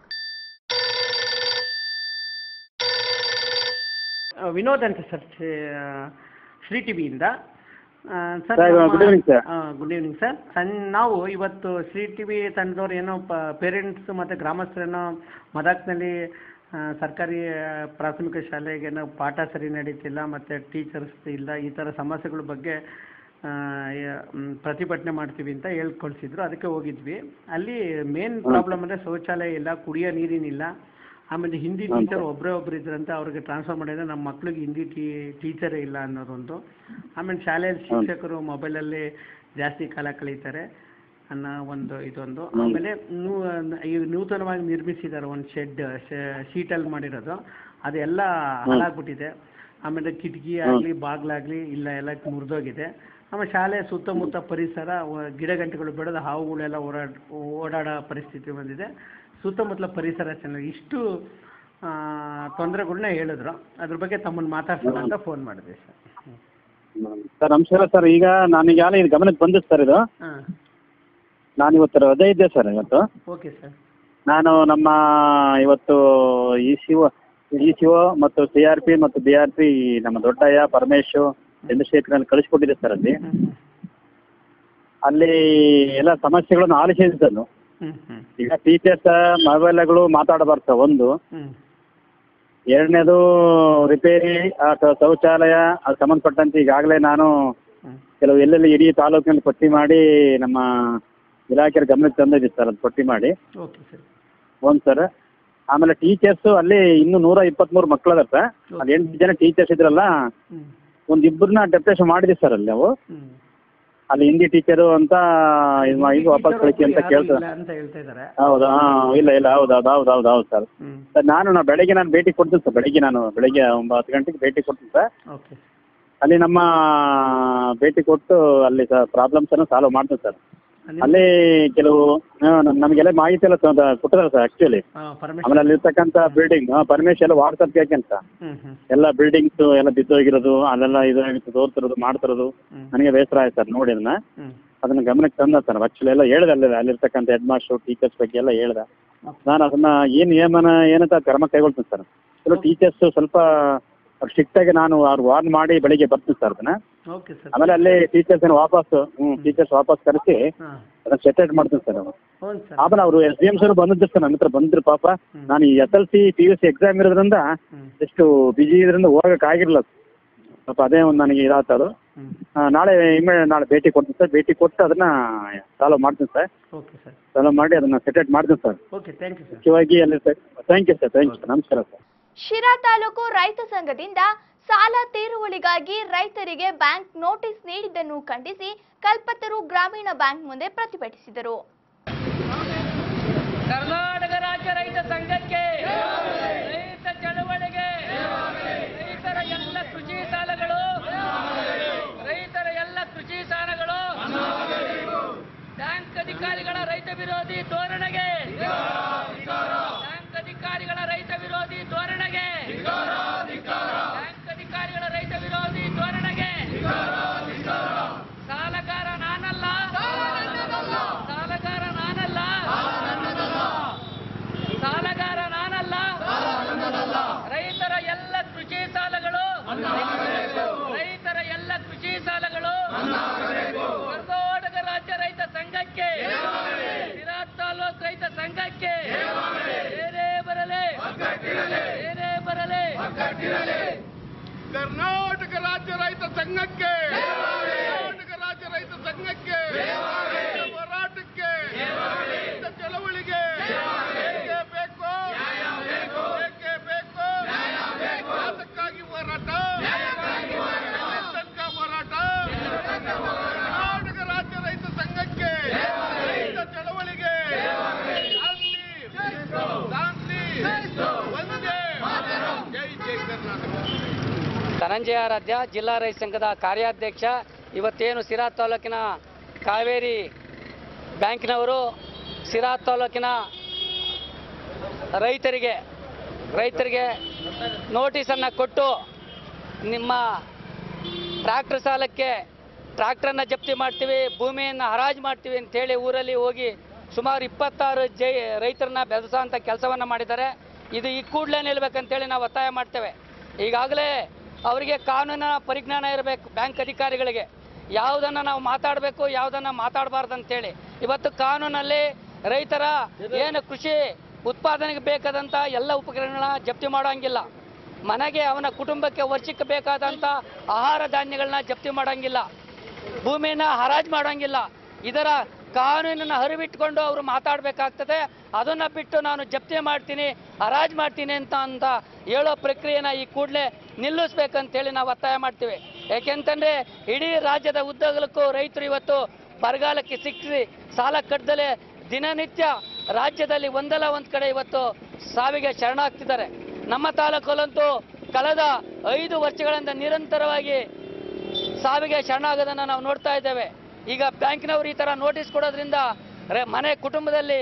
[SPEAKER 9] ಆ, ವಿನೋದ್ ಅಂತ ಸರ್ ಶ್ರೀ- ಶ್ರೀ ಟಿವಿಯಿಂದ
[SPEAKER 8] Sir, good evening, sir.
[SPEAKER 9] Good evening sir ಸನ್ ನಾವು ಇವತ್ತು ಶ್ರೀ ಟಿವಿ ತಂಡದವ್ರು ಏನೋ ಪೇರೆಂಟ್ಸ್ ಮತ್ತು ಗ್ರಾಮಸ್ಥರೇನೋ ಮದಾಕ್ನಲ್ಲಿ ಆ, ಸರ್ಕಾರಿ ಆ, ಪ್ರಾಥಮಿಕ ಶಾಲೆಗೆ ಏನೋ ಪಾಠ ಸರಿ ನಡೀತಿಲ್ಲ ಮತ್ತು ಟೀಚರ್ಸ್ ಇಲ್ಲ ಈ ಥರ ಸಮಸ್ಯೆಗಳ ಬಗ್ಗೆ ಆ, ಯ- ಮ್, ಪ್ರತಿಭಟನೆ ಮಾಡ್ತೀವಿ ಅಂತ ಹೇಳ್ಕೊಳ್ಸಿದ್ರು ಅದಕ್ಕೆ ಹೋಗಿದ್ವಿ ಅಲ್ಲಿ ಮೇನ್ ಪ್ರಾಬ್ಲಮ್ ಅಂದರೆ ಶೌಚಾಲಯ ಇಲ್ಲ ಕುಡಿಯೋ ನೀರಿನಿಲ್ಲ ಆಮೇಲೆ ಹಿಂದಿ
[SPEAKER 8] ಹ್ಮ್.
[SPEAKER 9] ಟೀಚರ್ ಒಬ್ಬರೇ ಒಬ್ರು ಇದ್ರಂತೆ ಅವ್ರಿಗೆ ಟ್ರಾನ್ಸ್ಫರ್ ಮಾಡಿದ್ರೆ ನಮ್ಮ ಮಕ್ಳಿಗೆ ಹಿಂದಿ ಟೀ ಟೀಚರೇ ಇಲ್ಲ ಅನ್ನೋದೊಂದು ಆಮೇಲೆ ಶಾಲೆಯಲ್ಲಿ ಶಿಕ್ಷಕರು ಮೊಬೈಲಲ್ಲಿ ಜಾಸ್ತಿ ಕಾಲ ಕಳೀತಾರೆ ಅನ್ನೋ ಒಂದು ಇದೊಂದು ಆಮೇಲೆ ನೂ ಈಗ ನೂತನವಾಗಿ ನಿರ್ಮಿಸಿದ್ದಾರೆ ಒಂದು ಶೆಡ್ ಶೀಟಲ್ಲಿ ಮಾಡಿರೋದು ಅದೆಲ್ಲ ಹಾಳಾಗ್ಬಿಟ್ಟಿದೆ ಆಮೇಲೆ ಕಿಟಕಿ ಆಗಲಿ ಬಾಗ್ಲಾಗ್ಲಿ ಇಲ್ಲ ಎಲ್ಲ ಮುರಿದೋಗಿದೆ ಆಮೇಲೆ ಶಾಲೆ ಸುತ್ತಮುತ್ತ ಪರಿಸರ ವ- ಗಿಡ ಗಂಟೆಗಳು ಬೆಳೆದ ಹಾವುಗಳೆಲ್ಲ ಓಡಾಡ್ ಓಡಾಡೋ ಪರಿಸ್ಥಿತಿ ಬಂದಿದೆ ಸುತ್ತಮುತ್ತಲ ಪರಿಸರ ಚೆನ್ನಾಗಿ ಇಷ್ಟು ತೊಂದರೆಗಳನ್ನ ಹೇಳಿದ್ರು ಅದ್ರ ಬಗ್ಗೆ ತಮ್ಮನ್ನು ಮಾತಾಡ್ಸೋಣ ಅಂತ ಫೋನ್ ಮಾಡಿದೆ ಸರ್
[SPEAKER 8] ಸರ್ ನಮಸ್ಕಾರ ಸರ್ ಈಗ ನನಗೆ ಇದು ಗಮನಕ್ಕೆ ಬಂದಿತ್ತು ಸರ್ ಇದು
[SPEAKER 9] ಹಾಂ
[SPEAKER 8] ನಾನು ಇವತ್ತು ರಜೆ ಇದ್ದೆ ಸರ್ ಇವತ್ತು
[SPEAKER 9] ಓಕೆ ಸರ್
[SPEAKER 8] ನಾನು ನಮ್ಮ ಇವತ್ತು E C O E C O ಮತ್ತು ಸಿ ಆರ್ ಪಿ ಮತ್ತು ಬಿ ಆರ್ ಪಿ ನಮ್ಮ ದೊಡ್ಡಯ್ಯ ಪರಮೇಶು ಚಂದ್ರಶೇಖರನ್ನು ಕಳಿಸ್ಕೊಟ್ಟಿದ್ದೆ ಸರ್ ಅಲ್ಲಿ ಅಲ್ಲಿ ಎಲ್ಲ ಸಮಸ್ಯೆಗಳನ್ನು ಆಲಿಸಿದ್ದನು
[SPEAKER 9] ಹ್ಞೂ ಹ್ಞೂ
[SPEAKER 8] ಈಗ ಟೀಚರ್ಸ್ ಮೊಬೈಲ್ಗಳು ಮಾತಾಡಬಾರ್ದು ಸರ್ ಒಂದು
[SPEAKER 9] ಹ್ಞೂ
[SPEAKER 8] ಎರಡನೇದು ರಿಪೇರಿ ಅಥವಾ ಶೌಚಾಲಯ ಅದು ಸಂಬಂಧಪಟ್ಟಂತೆ ಈಗಾಗಲೇ ನಾನು ಕೆಲವು ಎಲ್ಲೆಲ್ಲಿ ಇಡೀ ತಾಲೂಕಿನಲ್ಲಿ ಪಟ್ಟಿ ಮಾಡಿ ನಮ್ಮ ಇಲಾಖೆಯ ಗಮನಕ್ಕೆ ತಂದಿದ್ದೆ ಸರ್ ಅದು ಪಟ್ಟಿ ಮಾಡಿ
[SPEAKER 9] ಓಕೆ ಸರ್
[SPEAKER 8] ಒಂದು ಸರ್ ಆಮೇಲೆ ಟೀಚರ್ಸು ಅಲ್ಲಿ ಇನ್ನೂ ನೂರ ಇಪ್ಪತ್ತ್ಮೂರು ಮಕ್ಳು ಅದಾರ ಸರ್ ಅಲ್ಲಿ ಎಂಟು ಜನ ಟೀಚರ್ಸ್ ಇದ್ರಲ್ಲ ಒಂದು ಇಬ್ಬರನ್ನ ಡೆಪ್ಯುಟೇಷನ್ ಮಾಡಿದ್ವಿ ಸರ್ ಅಲ್ಲಿ ನಾವು ಅಲ್ಲಿ ಹಿಂದಿ ಟೀಚರು ಅಂತ ಇದು ಮಾ- ಈಗ ವಾಪಸ್ ಕಳಿಸಿ ಅಂತ
[SPEAKER 9] ಯಾರೂ
[SPEAKER 8] ಕೇಳ್ತಾರೆ
[SPEAKER 9] ಇಲ್ಲ ಅಂತ ಹೇಳ್ತಾ ಇದ್ದಾರೆ
[SPEAKER 8] ಹೌದಾ ಹಾಂ ಇಲ್ಲ ಇಲ್ಲ ಹೌದು ಹೌದು ಹೌದು ಹೌದು ಹೌದು ಸರ್ ಸರ್ ನಾನು ನಾ ಬೆಳಗ್ಗೆ ನಾನು ಭೇಟಿ ಕೊಡ್ತೀನಿ ಸರ್ ಬೆಳಗ್ಗೆ ನಾನು ಬೆಳಗ್ಗೆ ಒಂಬತ್ತು ಗಂಟೆಗೆ ಭೇಟಿ ಕೊಡ್ತೀನಿ ಸರ್
[SPEAKER 9] ಓಕೆ
[SPEAKER 8] ಅಲ್ಲಿ ನಮ್ಮ ಭೇಟಿ ಕೊಟ್ಟು ಅಲ್ಲಿ ಸರ್ ಪ್ರಾಬ್ಲಮ್ಸನ್ನು ಸಾಲ್ವ್ ಮಾಡ್ತೀನಿ ಸರ್ ಅಲ್ಲಿ ಕೆಲವು ಆ, ನಮ್- ನಮಗೆಲ್ಲ ಮಾಹಿತಿ ಎಲ್ಲ ತ- ಕೊಟ್ಟಿದ್ದಾರೆ ಸರ್ ಆ್ಯಕ್ಚುಲಿ ಆಮೇಲೆ ಅಲ್ಲಿ ಇರ್ತಕ್ಕಂಥ ಬಿಲ್ಡಿಂಗ್ ಪರಮೇಶ್ ಎಲ್ಲ ವಾಟ್ಸಪ್ಗೆ ಹಾಕ್ಯಂತ
[SPEAKER 9] ಹ್ಞೂ ಹ್ಞೂ
[SPEAKER 8] ಎಲ್ಲ ಬಿಲ್ಡಿಂಗ್ಸ್ ಎಲ್ಲ ಬಿದ್ದೋಗಿರೋದು ಅಲ್ಲೆಲ್ಲ ಇದಾಗಿತ್ತು ತೋರ್ತಿರೋದು ಮಾಡ್ತಿರೋದು ನನಗೆ ಬೇಸರ ಆಯ್ತು ಸರ್ ನೋಡಿ ಅದನ್ನ
[SPEAKER 9] ಹ್ಞೂ
[SPEAKER 8] ಅದನ್ನ ಗಮನಕ್ಕೆ ತಂದ ಸರ್ ಆಕ್ಚುಲಿ ಎಲ್ಲ ಹೇಳ್ದೆ ಅಲ್ಲಿ ಅಲ್ಲಿರ್ತಕ್ಕಂಥ ಹೆಡ್ ಮಾಸ್ಟರ್ ಟೀಚರ್ಸ್ ಬಗ್ಗೆ ಎಲ್ಲ ಹೇಳ್ದೆ ನಾನು ಅದನ್ನ ಏನು ನಿಯಮನ ಏನಂತ ಕ್ರಮ ಕೈಗೊಳ್ತೀನಿ ಸರ್ ಕೆಲವು ಟೀಚರ್ಸ್ ಸ್ವಲ್ಪ ಸ್ಟ್ರಿಕ್ಟ್ ಆಗಿ ನಾನು ಅವ್ರು ವಾರ್ನ್ ಮಾಡಿ ಬೆಳಿಗ್ಗೆ ಬರ್ತೀನಿ ಸರ್ ಅದನ್ನ
[SPEAKER 9] ಓಕೆ ಸರ್
[SPEAKER 8] ಆಮೇಲೆ ಅಲ್ಲಿ ಟೀಚರ್ಸ್ ವಾಪಸ್ ಹ್ಞೂ ಟೀಚರ್ಸ್ ವಾಪಸ್ ಕರೆಸಿ
[SPEAKER 9] ಹಾಂ
[SPEAKER 8] ಅದನ್ನ ಸೆಟರೇಟ್ ಮಾಡ್ತೀನಿ ಸರ್ ಅವ್ರು
[SPEAKER 9] ಹೌದು ಸರ್
[SPEAKER 8] ಆಮೇಲೆ ಅವರು ಎಸ್ ಡಿ ಎಂ ಸರ್ ಬಂದಿದ್ರು ಸರ್ ನನ್ನ ಹತ್ರ ಬಂದ್ರು ಪಾಪ ನಾನು ಈ S L C P U C exam ಇರೋದ್ರಿಂದ ಎಷ್ಟು ಬಿಜಿ ಇದ್ರಿಂದ ಹೋಗಕ್ಕೆ ಆಗಿರಲಿಲ್ಲ ಪಾಪ ಅದೇ ಒಂದು ನನಗೆ ಇದಾಗ್ತದು ನಾಳೆ ಇಮ್ಮೆ ನಾಳೆ ಭೇಟಿ ಕೊಡ್ತೀನಿ ಸರ್ ಭೇಟಿ ಕೊಟ್ಟು ಅದನ್ನ ಸಾಲ್ವ್ ಮಾಡ್ತೀನಿ ಸರ್
[SPEAKER 9] ಓಕೆ ಸರ್
[SPEAKER 8] ಸಾಲ್ವ್ ಮಾಡಿ ಅದನ್ನ ಸೆಟರೇಟ್ ಮಾಡ್ತೀನಿ sir
[SPEAKER 9] okay thank you sir
[SPEAKER 8] ಮುಖ್ಯವಾಗಿ ಅಲ್ಲಿ sir thank you sir thank you ನಮಸ್ಕಾರ ಸರ್
[SPEAKER 1] ಶಿರಾ ತಾಲೂಕು ರೈತ ಸಂಘದಿಂದ ಸಾಲ ತೀರುವಳಿಗಾಗಿ ರೈತರಿಗೆ ಬ್ಯಾಂಕ್ ನೋಟಿಸ್ ನೀಡಿದ್ದನ್ನು ಖಂಡಿಸಿ ಕಲ್ಪತರು ಗ್ರಾಮೀಣ ಬ್ಯಾಂಕ್ ಮುಂದೆ ಪ್ರತಿಭಟಿಸಿದರು
[SPEAKER 18] ಕರ್ನಾಟಕ ರಾಜ್ಯ ರೈತ ಸಂಘಕ್ಕೆ ರೈತ ಚಳವಳಿಗೆ ರೈತರ ಎಲ್ಲ ಕೃಷಿ ಸಾಲಗಳು ರೈತರ ಎಲ್ಲ ಕೃಷಿ ಸಾಲಗಳು ಬ್ಯಾಂಕ್ ಅಧಿಕಾರಿಗಳ ರೈತ ವಿರೋಧಿ ಧೋರಣೆಗೆ ಬ್ಯಾಂಕ್ ಅಧಿಕಾರಿಗಳ ರೈತ ವಿರೋಧಿ ಧೋರಣೆಗೆ ಬ್ಯಾಂಕ್ ಅಧಿಕಾರಿಗಳ ರೈತ ವಿರೋಧಿ ಧೋರಣೆಗೆ ಸಾಲಗಾರ ನಾನಲ್ಲ ಸಾಲಗಾರ ನಾನಲ್ಲ ಸಾಲಗಾರ ನಾನಲ್ಲ ರೈತರ ಎಲ್ಲ ಕೃಷಿ ಸಾಲಗಳು ರೈತರ ಎಲ್ಲ ಕೃಷಿ ಸಾಲಗಳು ಕರ್ನಾಟಕ ರಾಜ್ಯ ರೈತ ಸಂಘಕ್ಕೆ ಶಿರಾ ತಾಲೂಕು ರೈತ ಸಂಘಕ್ಕೆ ಏನೇ ಬರಲಿ ಏನೇ ಬರಲಿ
[SPEAKER 2] ಕರ್ನಾಟಕ ರಾಜ್ಯ ರೈತ ಸಂಘಕ್ಕೆ ಕರ್ನಾಟಕ ರಾಜ್ಯ ರೈತ ಸಂಘಕ್ಕೆ ಹೋರಾಟಕ್ಕೆ ರೈತ ಚಳವಳಿಗೆ ಬೇಕೇ ಬೇಕು ಬೇಕೇ ಬೇಕು ಅದಕ್ಕಾಗಿ ಹೋರಾಟ ತನಕ ಹೋರಾಟ ಕರ್ನಾಟಕ ರಾಜ್ಯ ರೈತ ಸಂಘಕ್ಕೆ ರೈತ ಚಳವಳಿಗೆ ಶಾಂತಿ ಶಾಂತಿ ಒಂದೇ ಜೈ ಜೈ ಕರ್ನಾಟಕ
[SPEAKER 18] ಧನಂಜಯ ಆರಾಧ್ಯ ಜಿಲ್ಲಾ ರೈತ ಸಂಘದ ಕಾರ್ಯಾಧ್ಯಕ್ಷ ಇವತ್ತೇನು ಸಿರಾ ತಾಲೂಕಿನ ಕಾವೇರಿ ಬ್ಯಾಂಕ್ನವರು ಸಿರಾ ತಾಲೂಕಿನ ರೈತರಿಗೆ ರೈತರಿಗೆ ನೋಟಿಸನ್ನು ಕೊಟ್ಟು ನಿಮ್ಮ ಟ್ರ್ಯಾಕ್ಟರ್ ಸಾಲಕ್ಕೆ ಟ್ರ್ಯಾಕ್ಟ್ರನ್ನ ಜಪ್ತಿ ಮಾಡ್ತೀವಿ ಭೂಮಿಯನ್ನು ಹರಾಜು ಮಾಡ್ತೀವಿ ಅಂತೇಳಿ ಊರಲ್ಲಿ ಹೋಗಿ ಸುಮಾರು ಇಪ್ಪತ್ತಾರು ಜೈ ರೈತರನ್ನ ಬೆದರಿಸೋಂಥ ಕೆಲಸವನ್ನು ಮಾಡಿದ್ದಾರೆ ಇದು ಈ ಕೂಡಲೇ ನಿಲ್ಬೇಕಂತೇಳಿ ನಾವು ಒತ್ತಾಯ ಮಾಡ್ತೇವೆ ಈಗಾಗಲೇ ಅವರಿಗೆ ಕಾನೂನಿನ ಪರಿಜ್ಞಾನ ಇರಬೇಕು ಬ್ಯಾಂಕ್ ಅಧಿಕಾರಿಗಳಿಗೆ ಯಾವುದನ್ನು ನಾವು ಮಾತಾಡಬೇಕು ಯಾವುದನ್ನು ಮಾತಾಡಬಾರ್ದು ಅಂತೇಳಿ ಇವತ್ತು ಕಾನೂನಲ್ಲಿ ರೈತರ ಏನು ಕೃಷಿ ಉತ್ಪಾದನೆಗೆ ಬೇಕಾದಂಥ ಎಲ್ಲ ಉಪಕರಣಗಳನ್ನ ಜಪ್ತಿ ಮಾಡೋಂಗಿಲ್ಲ ಮನೆಗೆ ಅವನ ಕುಟುಂಬಕ್ಕೆ ವರ್ಷಕ್ಕೆ ಬೇಕಾದಂಥ ಆಹಾರ ಧಾನ್ಯಗಳನ್ನ ಜಪ್ತಿ ಮಾಡೋಂಗಿಲ್ಲ ಭೂಮಿನ ಹರಾಜು ಮಾಡೋಂಗಿಲ್ಲ ಇದರ ಕಾನೂನನ್ನ ಹರಿವಿಟ್ಕೊಂಡು ಅವರು ಮಾತಾಡಬೇಕಾಗ್ತದೆ ಅದನ್ನ ಬಿಟ್ಟು ನಾನು ಜಪ್ತಿ ಮಾಡ್ತೀನಿ ಹರಾಜು ಮಾಡ್ತೀನಿ ಅಂತ ಅಂತ ಹೇಳೋ ಪ್ರಕ್ರಿಯೆನ ಈ ಕೂಡಲೇ ನಿಲ್ಲಿಸ್ಬೇಕಂತೇಳಿ ನಾವು ಒತ್ತಾಯ ಮಾಡ್ತೀವಿ ಯಾಕೆಂತಂದ್ರೆ ಇಡೀ ರಾಜ್ಯದ ಉದ್ದಗಲಕ್ಕೂ ರೈತರು ಇವತ್ತು ಬರಗಾಲಕ್ಕೆ ಸಿಕ್ಕಿ ಸಾಲ ಕಟ್ಟದಲೇ ದಿನನಿತ್ಯ ರಾಜ್ಯದಲ್ಲಿ ಒಂದಲ್ಲ ಒಂದು ಕಡೆ ಇವತ್ತು ಸಾವಿಗೆ ಶರಣಾಗ್ತಿದ್ದಾರೆ ನಮ್ಮ ತಾಲೂಕಲ್ಲಂತೂ ಕಳೆದ ಐದು ವರ್ಷಗಳಿಂದ ನಿರಂತರವಾಗಿ ಸಾವಿಗೆ ಶರಣಾಗೋದನ್ನು ನಾವು ನೋಡ್ತಾ ಇದ್ದೇವೆ ಈಗ ಬ್ಯಾಂಕ್ನವರು ಈ ಥರ ನೋಟಿಸ್ ಕೊಡೋದ್ರಿಂದ ರೆ- ಮನೆ ಕುಟುಂಬದಲ್ಲಿ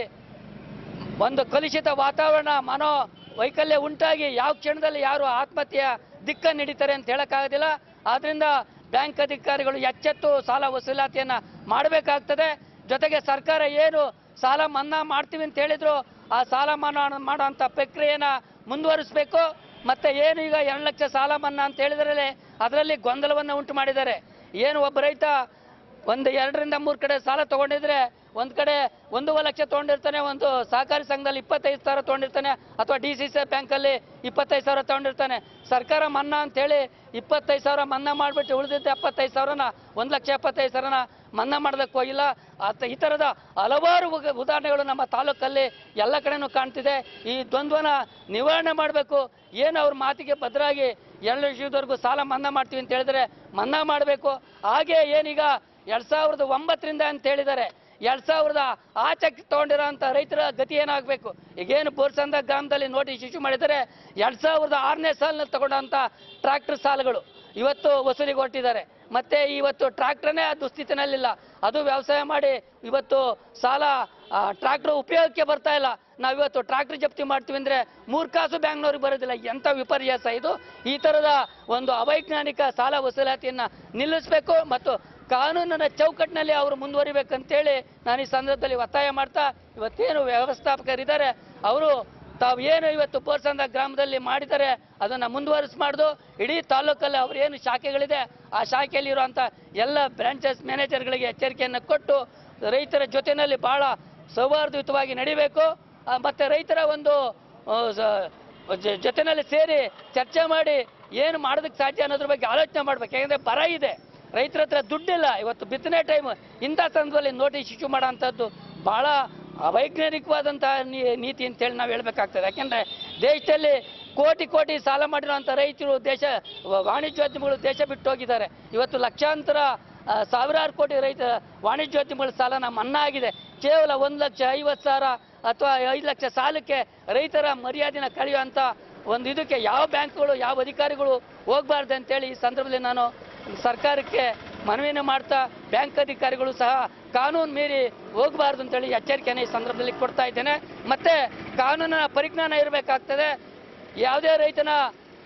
[SPEAKER 18] ಒಂದು ಕಲುಷಿತ ವಾತಾವರಣ ಮನೋ ವೈಕಲ್ಯ ಉಂಟಾಗಿ ಯಾವ ಕ್ಷಣದಲ್ಲಿ ಯಾರು ಆತ್ಮಹತ್ಯೆಯ ದಿಕ್ಕನ್ನು ಹಿಡಿತಾರೆ ಅಂತ ಹೇಳಕ್ಕಾಗೋದಿಲ್ಲ ಆದ್ರಿಂದ ಬ್ಯಾಂಕ್ ಅಧಿಕಾರಿಗಳು ಎಚ್ಚೆತ್ತು ಸಾಲ ವಸೂಲಾತಿಯನ್ನ ಮಾಡಬೇಕಾಗ್ತದೆ ಜೊತೆಗೆ ಸರ್ಕಾರ ಏನು ಸಾಲ ಮನ್ನಾ ಮಾಡ್ತೀವಿ ಅಂತ ಹೇಳಿದ್ರು ಆ ಸಾಲ ಮನ್ನಾ ಮಾಡೋಂಥ ಪ್ರಕ್ರಿಯೆನ ಮುಂದುವರಿಸಬೇಕು ಮತ್ತೆ ಏನು ಈಗ ಎರಡು ಲಕ್ಷ ಸಾಲ ಮನ್ನಾ ಅಂತ ಹೇಳಿದ್ರಲ್ಲಿ ಅದರಲ್ಲಿ ಗೊಂದಲವನ್ನು ಉಂಟು ಮಾಡಿದ್ದಾರೆ ಏನು ಒಬ್ಬ ರೈತ ಒಂದು ಎರಡರಿಂದ ಮೂರು ಕಡೆ ಸಾಲ ತಗೊಂಡಿದ್ರೆ ಒಂದು ಕಡೆ ಒಂದೂವರೆ ಲಕ್ಷ ತೊಗೊಂಡಿರ್ತಾನೆ ಒಂದು ಸಹಕಾರಿ ಸಂಘದಲ್ಲಿ ಇಪ್ಪತ್ತೈದು ಸಾವಿರ ತೊಗೊಂಡಿರ್ತಾನೆ ಅಥವಾ ಡಿ ಸಿ ಸಿ ಬ್ಯಾಂಕಲ್ಲಿ ಇಪ್ಪತ್ತೈದು ಸಾವಿರ ತೊಗೊಂಡಿರ್ತಾನೆ ಸರ್ಕಾರ ಮನ್ನಾ ಅಂತೇಳಿ ಇಪ್ಪತ್ತೈದು ಸಾವಿರ ಮನ್ನಾ ಮಾಡಿಬಿಟ್ಟು ಉಳಿದಿದ್ದ ಎಪ್ಪತ್ತೈದು ಸಾವಿರನ ಒಂದು ಲಕ್ಷ ಎಪ್ಪತ್ತೈದು ಸಾವಿರನ ಮನ್ನಾ ಮಾಡೋದಕ್ಕೆ ಹೋಗಿಲ್ಲ ಅತ ಈ ಥರದ ಹಲವಾರು ಉಗ- ಉದಾಹರಣೆಗಳು ನಮ್ಮ ತಾಲೂಕಲ್ಲಿ ಎಲ್ಲ ಕಡೆನೂ ಕಾಣ್ತಿದೆ ಈ ದ್ವಂದ್ವನ ನಿವಾರಣೆ ಮಾಡಬೇಕು ಏನು ಅವ್ರ ಮಾತಿಗೆ ಭದ್ರಾಗಿ ಎರಡು ಲಕ್ಷದವರೆಗೂ ಸಾಲ ಮನ್ನಾ ಮಾಡ್ತೀವಿ ಅಂತ ಹೇಳಿದ್ರೆ ಮನ್ನಾ ಮಾಡಬೇಕು ಹಾಗೆ ಏನೀಗ ಎರಡ್ ಸಾವಿರದ ಒಂಬತ್ತರಿಂದ ಅಂತ ಹೇಳಿದ್ದಾರೆ ಎರಡ್ ಸಾವಿರದ ಆಚೆಗೆ ತಗೊಂಡಿರೋ ಅಂತ ರೈತರ ಗತಿ ಏನಾಗಬೇಕು ಈಗೇನು ಬೋರ್ಸಂದ ಗ್ರಾಮದಲ್ಲಿ ನೋಟಿಸ್ ಇಶ್ಯೂ ಮಾಡಿದ್ದಾರೆ ಎರಡ್ ಸಾವಿರದ ಆರನೇ ಸಾಲಿನಲ್ಲಿ ತಗೊಂಡಂತ ಟ್ರ್ಯಾಕ್ಟರ್ ಸಾಲಗಳು ಇವತ್ತು ವಸೂಲಿಗೆ ಹೊರಟಿದ್ದಾರೆ ಮತ್ತೆ ಇವತ್ತು ಟ್ರ್ಯಾಕ್ಟರ್ನೇ ಆ ದುಸ್ಥಿತಿನಲ್ಲಿಲ್ಲ ಅದು ವ್ಯವಸಾಯ ಮಾಡಿ ಇವತ್ತು ಸಾಲ ಟ್ರ್ಯಾಕ್ಟರ್ ಉಪಯೋಗಕ್ಕೆ ಬರ್ತಾ ಇಲ್ಲ ನಾವಿವತ್ತು ಟ್ರ್ಯಾಕ್ಟರ್ ಜಪ್ತಿ ಮಾಡ್ತೀವಿ ಅಂದ್ರೆ ಮೂರ್ ಕಾಸು ಬ್ಯಾಂಕ್ನವ್ರಿಗೆ ಬರೋದಿಲ್ಲ ಎಂಥ ವಿಪರ್ಯಾಸ ಇದು ಈ ತರದ ಒಂದು ಅವೈಜ್ಞಾನಿಕ ಸಾಲ ವಸೂಲಾತಿಯನ್ನ ನಿಲ್ಲಿಸಬೇಕು ಮತ್ತು ಕಾನೂನಿನ ಚೌಕಟ್ಟಿನಲ್ಲಿ ಅವರು ಮುಂದುವರಿಬೇಕಂತೇಳಿ ನಾನು ಈ ಸಂದರ್ಭದಲ್ಲಿ ಒತ್ತಾಯ ಮಾಡ್ತಾ ಇವತ್ತೇನು ವ್ಯವಸ್ಥಾಪಕರಿದ್ದಾರೆ ಅವರು ತಾವು ಏನು ಇವತ್ತು ಬೋರ್ಸಂದ ಗ್ರಾಮದಲ್ಲಿ ಮಾಡಿದ್ದಾರೆ ಅದನ್ನ ಮುಂದುವರಿಸಬಾರ್ದು ಇಡೀ ತಾಲೂಕಲ್ಲಿ ಅವ್ರು ಏನು ಶಾಖೆಗಳಿದೆ ಆ ಶಾಖೆಯಲ್ಲಿ ಇರುವಂತ ಎಲ್ಲ ಬ್ರಾಂಚಸ್ ಮ್ಯಾನೇಜರ್ಗಳಿಗೆ ಎಚ್ಚರಿಕೆಯನ್ನು ಕೊಟ್ಟು ರೈತರ ಜೊತೆಯಲ್ಲಿ ಬಹಳ ಸೌಹಾರ್ದಯುತವಾಗಿ ನಡಿಬೇಕು ಆ, ಮತ್ತೆ ರೈತರ ಒಂದು ಆ, ಸ- ಜ- ಜೊತೆನಲ್ಲಿ ಸೇರಿ ಚರ್ಚೆ ಮಾಡಿ ಏನು ಮಾಡೋದಕ್ಕೆ ಸಾಧ್ಯ ಅನ್ನೋದ್ರ ಬಗ್ಗೆ ಆಲೋಚನೆ ಮಾಡ್ಬೇಕು ಯಾಕಂದ್ರೆ ಬರ ಇದೆ ರೈತರ ಹತ್ರ ದುಡ್ಡಿಲ್ಲ ಇವತ್ತು ಬಿತ್ತನೆ ಟೈಮ್ ಇಂಥ ಸಂದರ್ಭದಲ್ಲಿ ನೋಟಿಸ್ ಇಶ್ಯೂ ಮಾಡೋ ಅಂಥದ್ದು ಬಹಳ ಅವೈಜ್ಞಾನಿಕವಾದಂತಹ ನೀ- ನೀತಿ ಅಂತೇಳಿ ನಾವು ಹೇಳ್ಬೇಕಾಗ್ತದೆ ಯಾಕೆಂದ್ರೆ ದೇಶದಲ್ಲಿ ಕೋಟಿ ಕೋಟಿ ಸಾಲ ಮಾಡಿರುವಂಥ ರೈತರು ದೇಶ ವ- ವಾಣಿಜ್ಯೋದ್ಯಮಿಗಳು ದೇಶ ಬಿಟ್ಟು ಹೋಗಿದ್ದಾರೆ ಇವತ್ತು ಲಕ್ಷಾಂತರ ಆ, ಸಾವಿರಾರು ಕೋಟಿ ರೈತ ವಾಣಿಜ್ಯೋದ್ಯಮಿಗಳ ಸಾಲನ ಮನ್ನಾ ಆಗಿದೆ ಕೇವಲ ಒಂದು ಲಕ್ಷ ಐವತ್ತು ಸಾವಿರ ಅಥವಾ ಐದು ಲಕ್ಷ ಸಾಲಕ್ಕೆ ರೈತರ ಮರ್ಯಾದೆನ ಕಳೆಯುವಂಥ ಒಂದು ಇದಕ್ಕೆ ಯಾವ ಬ್ಯಾಂಕ್ಗಳು ಯಾವ ಅಧಿಕಾರಿಗಳು ಹೋಗಬಾರ್ದು ಅಂತೇಳಿ ಈ ಸಂದರ್ಭದಲ್ಲಿ ನಾನು ಸರ್ಕಾರಕ್ಕೆ ಮನವಿಯನ್ನು ಮಾಡ್ತಾ ಬ್ಯಾಂಕ್ ಅಧಿಕಾರಿಗಳು ಸಹ ಕಾನೂನು ಮೀರಿ ಹೋಗಬಾರ್ದು ಅಂತೇಳಿ ಎಚ್ಚರಿಕೆಯನ್ನು ಈ ಸಂದರ್ಭದಲ್ಲಿ ಕೊಡ್ತಾ ಇದ್ದೇನೆ ಮತ್ತೆ ಕಾನೂನಿನ ಪರಿಜ್ಞಾನ ಇರಬೇಕಾಗ್ತದೆ ಯಾವುದೇ ರೈತನ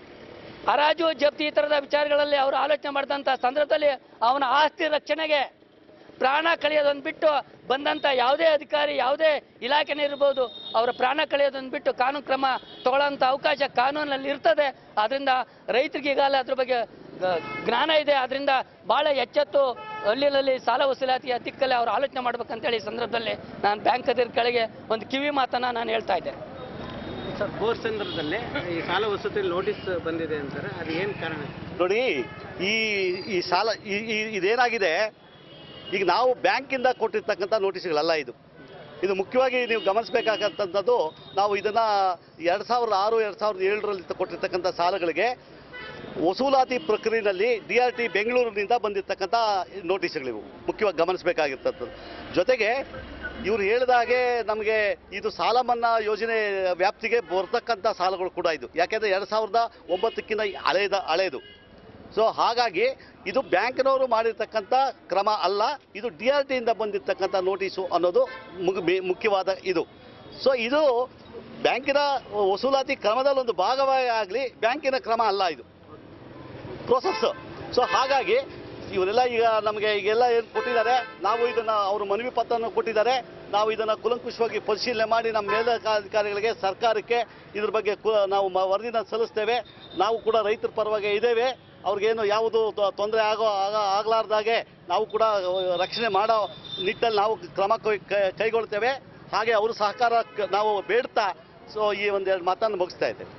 [SPEAKER 18] ಹರಾಜು ಜಪ್ತಿ ಈ ಥರದ ವಿಚಾರಗಳಲ್ಲಿ ಅವರು ಆಲೋಚನೆ ಮಾಡಿದಂಥ ಸಂದರ್ಭದಲ್ಲಿ ಅವನ ಆಸ್ತಿ ರಕ್ಷಣೆಗೆ ಪ್ರಾಣ ಕಳೆಯೋದನ್ನು ಬಿಟ್ಟು ಬಂದಂಥ ಯಾವುದೇ ಅಧಿಕಾರಿ ಯಾವುದೇ ಇಲಾಖೆನೇ ಇರ್ಬೋದು ಅವರ ಪ್ರಾಣ ಕಳೆಯೋದನ್ನು ಬಿಟ್ಟು ಕಾನೂನು ಕ್ರಮ ತಗೊಳ್ಳೋಂಥ ಅವಕಾಶ ಕಾನೂನಲ್ಲಿ ಇರ್ತದೆ ಅದರಿಂದ ರೈತರಿಗೆ ಈಗಾಗಲೇ ಅದ್ರ ಬಗ್ಗೆ ಗ- ಜ್ಞಾನ ಇದೆ ಅದರಿಂದ ಭಾಳ ಎಚ್ಚೆತ್ತು ಹಳ್ಳಿನಲ್ಲಿ ಸಾಲ ವಸೂಲಾತಿಯ ದಿಕ್ಕಲ್ಲಿ ಅವರು ಆಲೋಚನೆ ಮಾಡ್ಬೇಕಂತೇಳಿ ಈ ಸಂದರ್ಭದಲ್ಲಿ ನಾನು ಬ್ಯಾಂಕ್ ಅಧಿಕಾರಿಗಳಿಗೆ ಒಂದು ಕಿವಿ ಮಾತನ್ನು ನಾನು ಹೇಳ್ತಾ ಇದ್ದೇನೆ
[SPEAKER 12] ಸರ್ ಬೋರ್ ಸಂದರ್ಭದಲ್ಲಿ ಈ ಸಾಲ ವಸತಿ ನೋಟಿಸ್ ಬಂದಿದೆ ಅಂತಾರೆ ಅದು ಏನು ಕಾರಣ
[SPEAKER 19] ನೋಡಿ ಈ ಈ ಸಾಲ ಈ- ಈ- ಇದೇನಾಗಿದೆ ಈಗ ನಾವು ಬ್ಯಾಂಕಿಂದ ಕೊಟ್ಟಿರ್ತಕ್ಕಂಥ ನೋಟಿಸ್ಗಳಲ್ಲ ಇದು ಇದು ಮುಖ್ಯವಾಗಿ ನೀವು ಗಮನಿಸಬೇಕಾಗತ್ತಂಥದ್ದು ನಾವು ಇದನ್ನು ಎರಡು ಸಾವಿರದ ಆರು ಎರಡು ಸಾವಿರದ ಏಳರಲ್ಲಿ ಕೊಟ್ಟಿರ್ತಕ್ಕಂಥ ಸಾಲಗಳಿಗೆ ವಸೂಲಾತಿ ಪ್ರಕ್ರಿಯೆಯಲ್ಲಿ ಡಿ ಆರ್ ಟಿ ಬೆಂಗಳೂರಿನಿಂದ ಬಂದಿರತಕ್ಕಂಥ ನೋಟಿಸ್ಗಳಿವು ಮುಖ್ಯವಾಗಿ ಗಮನಿಸಬೇಕಾಗಿರ್ತದ್ದು ಜೊತೆಗೆ ಇವ್ರು ಹೇಳಿದಾಗೆ ನಮಗೆ ಇದು ಸಾಲ ಮನ್ನಾ ಯೋಜನೆ ವ್ಯಾಪ್ತಿಗೆ ಬರ್ತಕ್ಕಂಥ ಸಾಲಗಳು ಕೂಡ ಇದು ಯಾಕೆಂದರೆ ಎರಡು ಸಾವಿರದ ಒಂಬತ್ತಕ್ಕಿಂತ ಹಳೆಯದ ಹಳೆಯದು ಸೊ ಹಾಗಾಗಿ ಇದು ಬ್ಯಾಂಕ್ನವರು ಮಾಡಿರ್ತಕ್ಕಂಥ ಕ್ರಮ ಅಲ್ಲ ಇದು ಡಿ ಆರ್ ಟಿಯಿಂದ ಬಂದಿರತಕ್ಕಂಥ ನೋಟಿಸು ಅನ್ನೋದು ಮುಗ್- ಮೇ- ಮುಖ್ಯವಾದ ಇದು ಸೊ ಇದು ಬ್ಯಾಂಕಿನ ವಸೂಲಾತಿ ಕ್ರಮದಲ್ಲಿ ಒಂದು ಭಾಗವಾಗಿ ಆಗಲಿ ಬ್ಯಾಂಕಿನ ಕ್ರಮ ಅಲ್ಲ ಇದು ಪ್ರೋಸೆಸ್ ಸೊ ಹಾಗಾಗಿ ಇವರೆಲ್ಲ ಈಗ ನಮಗೆ ಈಗೆಲ್ಲ ಏನು ಕೊಟ್ಟಿದ್ದಾರೆ ನಾವು ಇದನ್ನು ಅವರು ಮನವಿ ಪತ್ರವನ್ನು ಕೊಟ್ಟಿದ್ದಾರೆ ನಾವು ಇದನ್ನು ಕುಲಂಕುಷವಾಗಿ ಪರಿಶೀಲನೆ ಮಾಡಿ ನಮ್ಮ ಮೇಲಧಿಕಾರಿಗಳಿಗೆ ಸರ್ಕಾರಕ್ಕೆ ಇದ್ರ ಬಗ್ಗೆ ಕು ನಾವು ಮ- ವರದಿನ ಸಲ್ಲಿಸ್ತೇವೆ ನಾವು ಕೂಡ ರೈತರ ಪರವಾಗಿ ಇದ್ದೇವೆ ಅವ್ರಿಗೇನು ಯಾವುದು ತೊ- ತೊಂದರೆ ಆಗೋ ಆಗ ಆಗಲಾರ್ದಾಗೆ ನಾವು ಕೂಡ ರಕ್ಷಣೆ ಮಾಡೋ ನಿಟ್ಟಲ್ಲಿ ನಾವು ಕ್ರಮ ಕೈ- ಕೈ- ಕೈಗೊಳ್ತೇವೆ ಹಾಗೆ ಅವರು ಸಹಕಾರ ಕ- ನಾವು ಬೇಡ್ತಾ ಸೊ ಈ ಒಂದೆರಡು ಮಾತನ್ನು ಮುಗಿಸ್ತಾ ಇದ್ದೇವೆ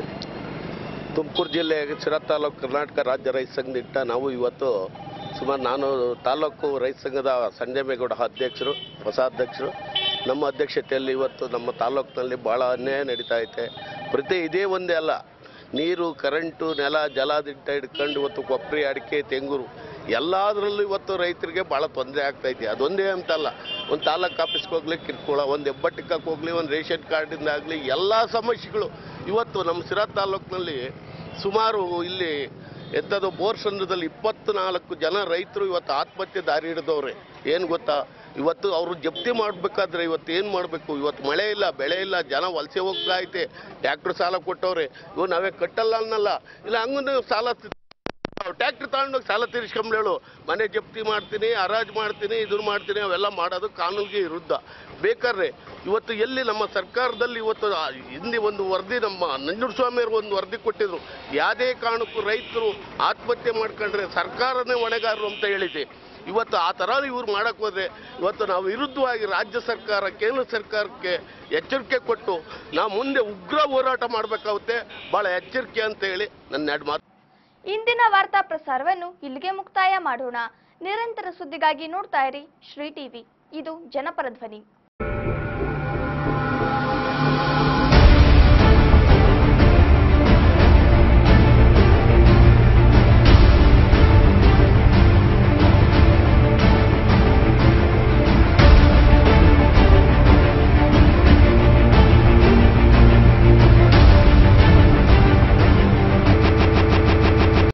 [SPEAKER 20] ತುಮಕೂರು ಜಿಲ್ಲೆ ಶಿರಾ ತಾಲೂಕು ಕರ್ನಾಟಕ ರಾಜ್ಯ ರೈತ ಸಂಘದಿಂದ ನಾವು ಇವತ್ತು ಸುಮಾರು ನಾನು ತಾಲೂಕು ರೈತ ಸಂಘದ ಸಂಜಯಮೇಗೌಡ ಅಧ್ಯಕ್ಷರು ಹೊಸ ಅಧ್ಯಕ್ಷರು ನಮ್ಮ ಅಧ್ಯಕ್ಷತೆಯಲ್ಲಿ ಇವತ್ತು ನಮ್ಮ ತಾಲೂಕಿನಲ್ಲಿ ಭಾಳ ಅನ್ಯಾಯ ನಡೀತಾ ಐತೆ ಪ್ರತಿ ಇದೇ ಒಂದೇ ಅಲ್ಲ ನೀರು ಕರೆಂಟು ನೆಲ ಜಲದಿಟ್ಟ ಹಿಡ್ಕೊಂಡು ಇವತ್ತು ಕೊಬ್ಬರಿ ಅಡಿಕೆ ತೆಂಗೂರು ಎಲ್ಲದರಲ್ಲೂ ಇವತ್ತು ರೈತರಿಗೆ ಭಾಳ ತೊಂದರೆ ಆಗ್ತೈತಿ ಅದೊಂದೇ ಅಂತಲ್ಲ ಒಂದು ತಾಲೂಕು ಆಫೀಸ್ಗೆ ಹೋಗ್ಲಿ ಕಿರ್ಕೊಳ ಒಂದು ಹೆಬ್ಬಟ್ಟಿಕ್ಕಕ್ಕೆ ಹೋಗ್ಲಿ ಒಂದು ರೇಷನ್ ಕಾರ್ಡಿಂದ ಆಗಲಿ ಎಲ್ಲ ಸಮಸ್ಯೆಗಳು ಇವತ್ತು ನಮ್ಮ ಸಿರಾ ತಾಲೂಕಿನಲ್ಲಿ ಸುಮಾರು ಇಲ್ಲಿ ಎಂಥದ್ದು ಬೋರ್ಸಂದ್ರದಲ್ಲಿ ಇಪ್ಪತ್ನಾಲ್ಕು ಜನ ರೈತರು ಇವತ್ತು ಆತ್ಮಹತ್ಯೆ ದಾರಿ ಹಿಡಿದವ್ರೆ ಏನು ಗೊತ್ತಾ ಇವತ್ತು ಅವರು ಜಪ್ತಿ ಮಾಡಬೇಕಾದ್ರೆ ಇವತ್ತು ಏನು ಮಾಡಬೇಕು ಇವತ್ತು ಮಳೆ ಇಲ್ಲ ಬೆಳೆ ಇಲ್ಲ ಜನ ವಲಸೆ ಹೋಗ್ತಾ ಐತೆ ಟ್ಯಾಕ್ಟ್ರ್ ಸಾಲ ಕೊಟ್ಟವ್ರೆ ಇವು ನಾವೇ ಕಟ್ಟಲ್ಲ ಅನ್ನಲ್ಲ ಇಲ್ಲ ಹಂಗೂ ಸಾಲ ಟ್ಯಾಕ್ಟ್ರ್ ತಗೊಂಡೋಗಿ ಸಾಲ ತೀರಿಸ್ಕೊಂಬ್ಲೇಳು ಮನೆ ಜಪ್ತಿ ಮಾಡ್ತೀನಿ ಹರಾಜು ಮಾಡ್ತೀನಿ ಇದನ್ನು ಮಾಡ್ತೀನಿ ಅವೆಲ್ಲ ಮಾಡೋದು ಕಾನೂನಿಗೆ ವಿರುದ್ಧ ಬೇಕಾದ್ರೆ ಇವತ್ತು ಎಲ್ಲಿ ನಮ್ಮ ಸರ್ಕಾರದಲ್ಲಿ ಇವತ್ತು ಆ ಹಿಂದೆ ಒಂದು ವರದಿ ನಮ್ಮ ನಂಜುಂಡಸ್ವಾಮಿಯವರು ಒಂದು ವರದಿ ಕೊಟ್ಟಿದ್ರು ಯಾವುದೇ ಕಾರಣಕ್ಕೂ ರೈತರು ಆತ್ಮಹತ್ಯೆ ಮಾಡ್ಕೊಂಡ್ರೆ ಸರ್ಕಾರನೇ ಹೊಣೆಗಾರರು ಅಂತ ಹೇಳಿದೆ ಇವತ್ತು ಆ ಥರ ಇವ್ರು ಮಾಡಕ್ ಹೋದ್ರೆ ಇವತ್ತು ನಾವು ವಿರುದ್ಧವಾಗಿ ರಾಜ್ಯ ಸರ್ಕಾರ ಕೇಂದ್ರ ಸರ್ಕಾರಕ್ಕೆ ಎಚ್ಚರಿಕೆ ಕೊಟ್ಟು ನಾವು ಮುಂದೆ ಉಗ್ರ ಹೋರಾಟ ಮಾಡಬೇಕಾಗುತ್ತೆ ಭಾಳ ಎಚ್ಚರಿಕೆ ಅಂತ ಹೇಳಿ ನನ್ನ ಎರಡು ಮಾತು
[SPEAKER 1] ಇಂದಿನ ವಾರ್ತಾ ಪ್ರಸಾರವನ್ನು ಇಲ್ಲಿಗೆ ಮುಕ್ತಾಯ ಮಾಡೋಣ ನಿರಂತರ ಸುದ್ದಿಗಾಗಿ ನೋಡ್ತಾ ಇರಿ ಶ್ರೀ ಟಿವಿ ಇದು ಜನಪರ ಧ್ವನಿ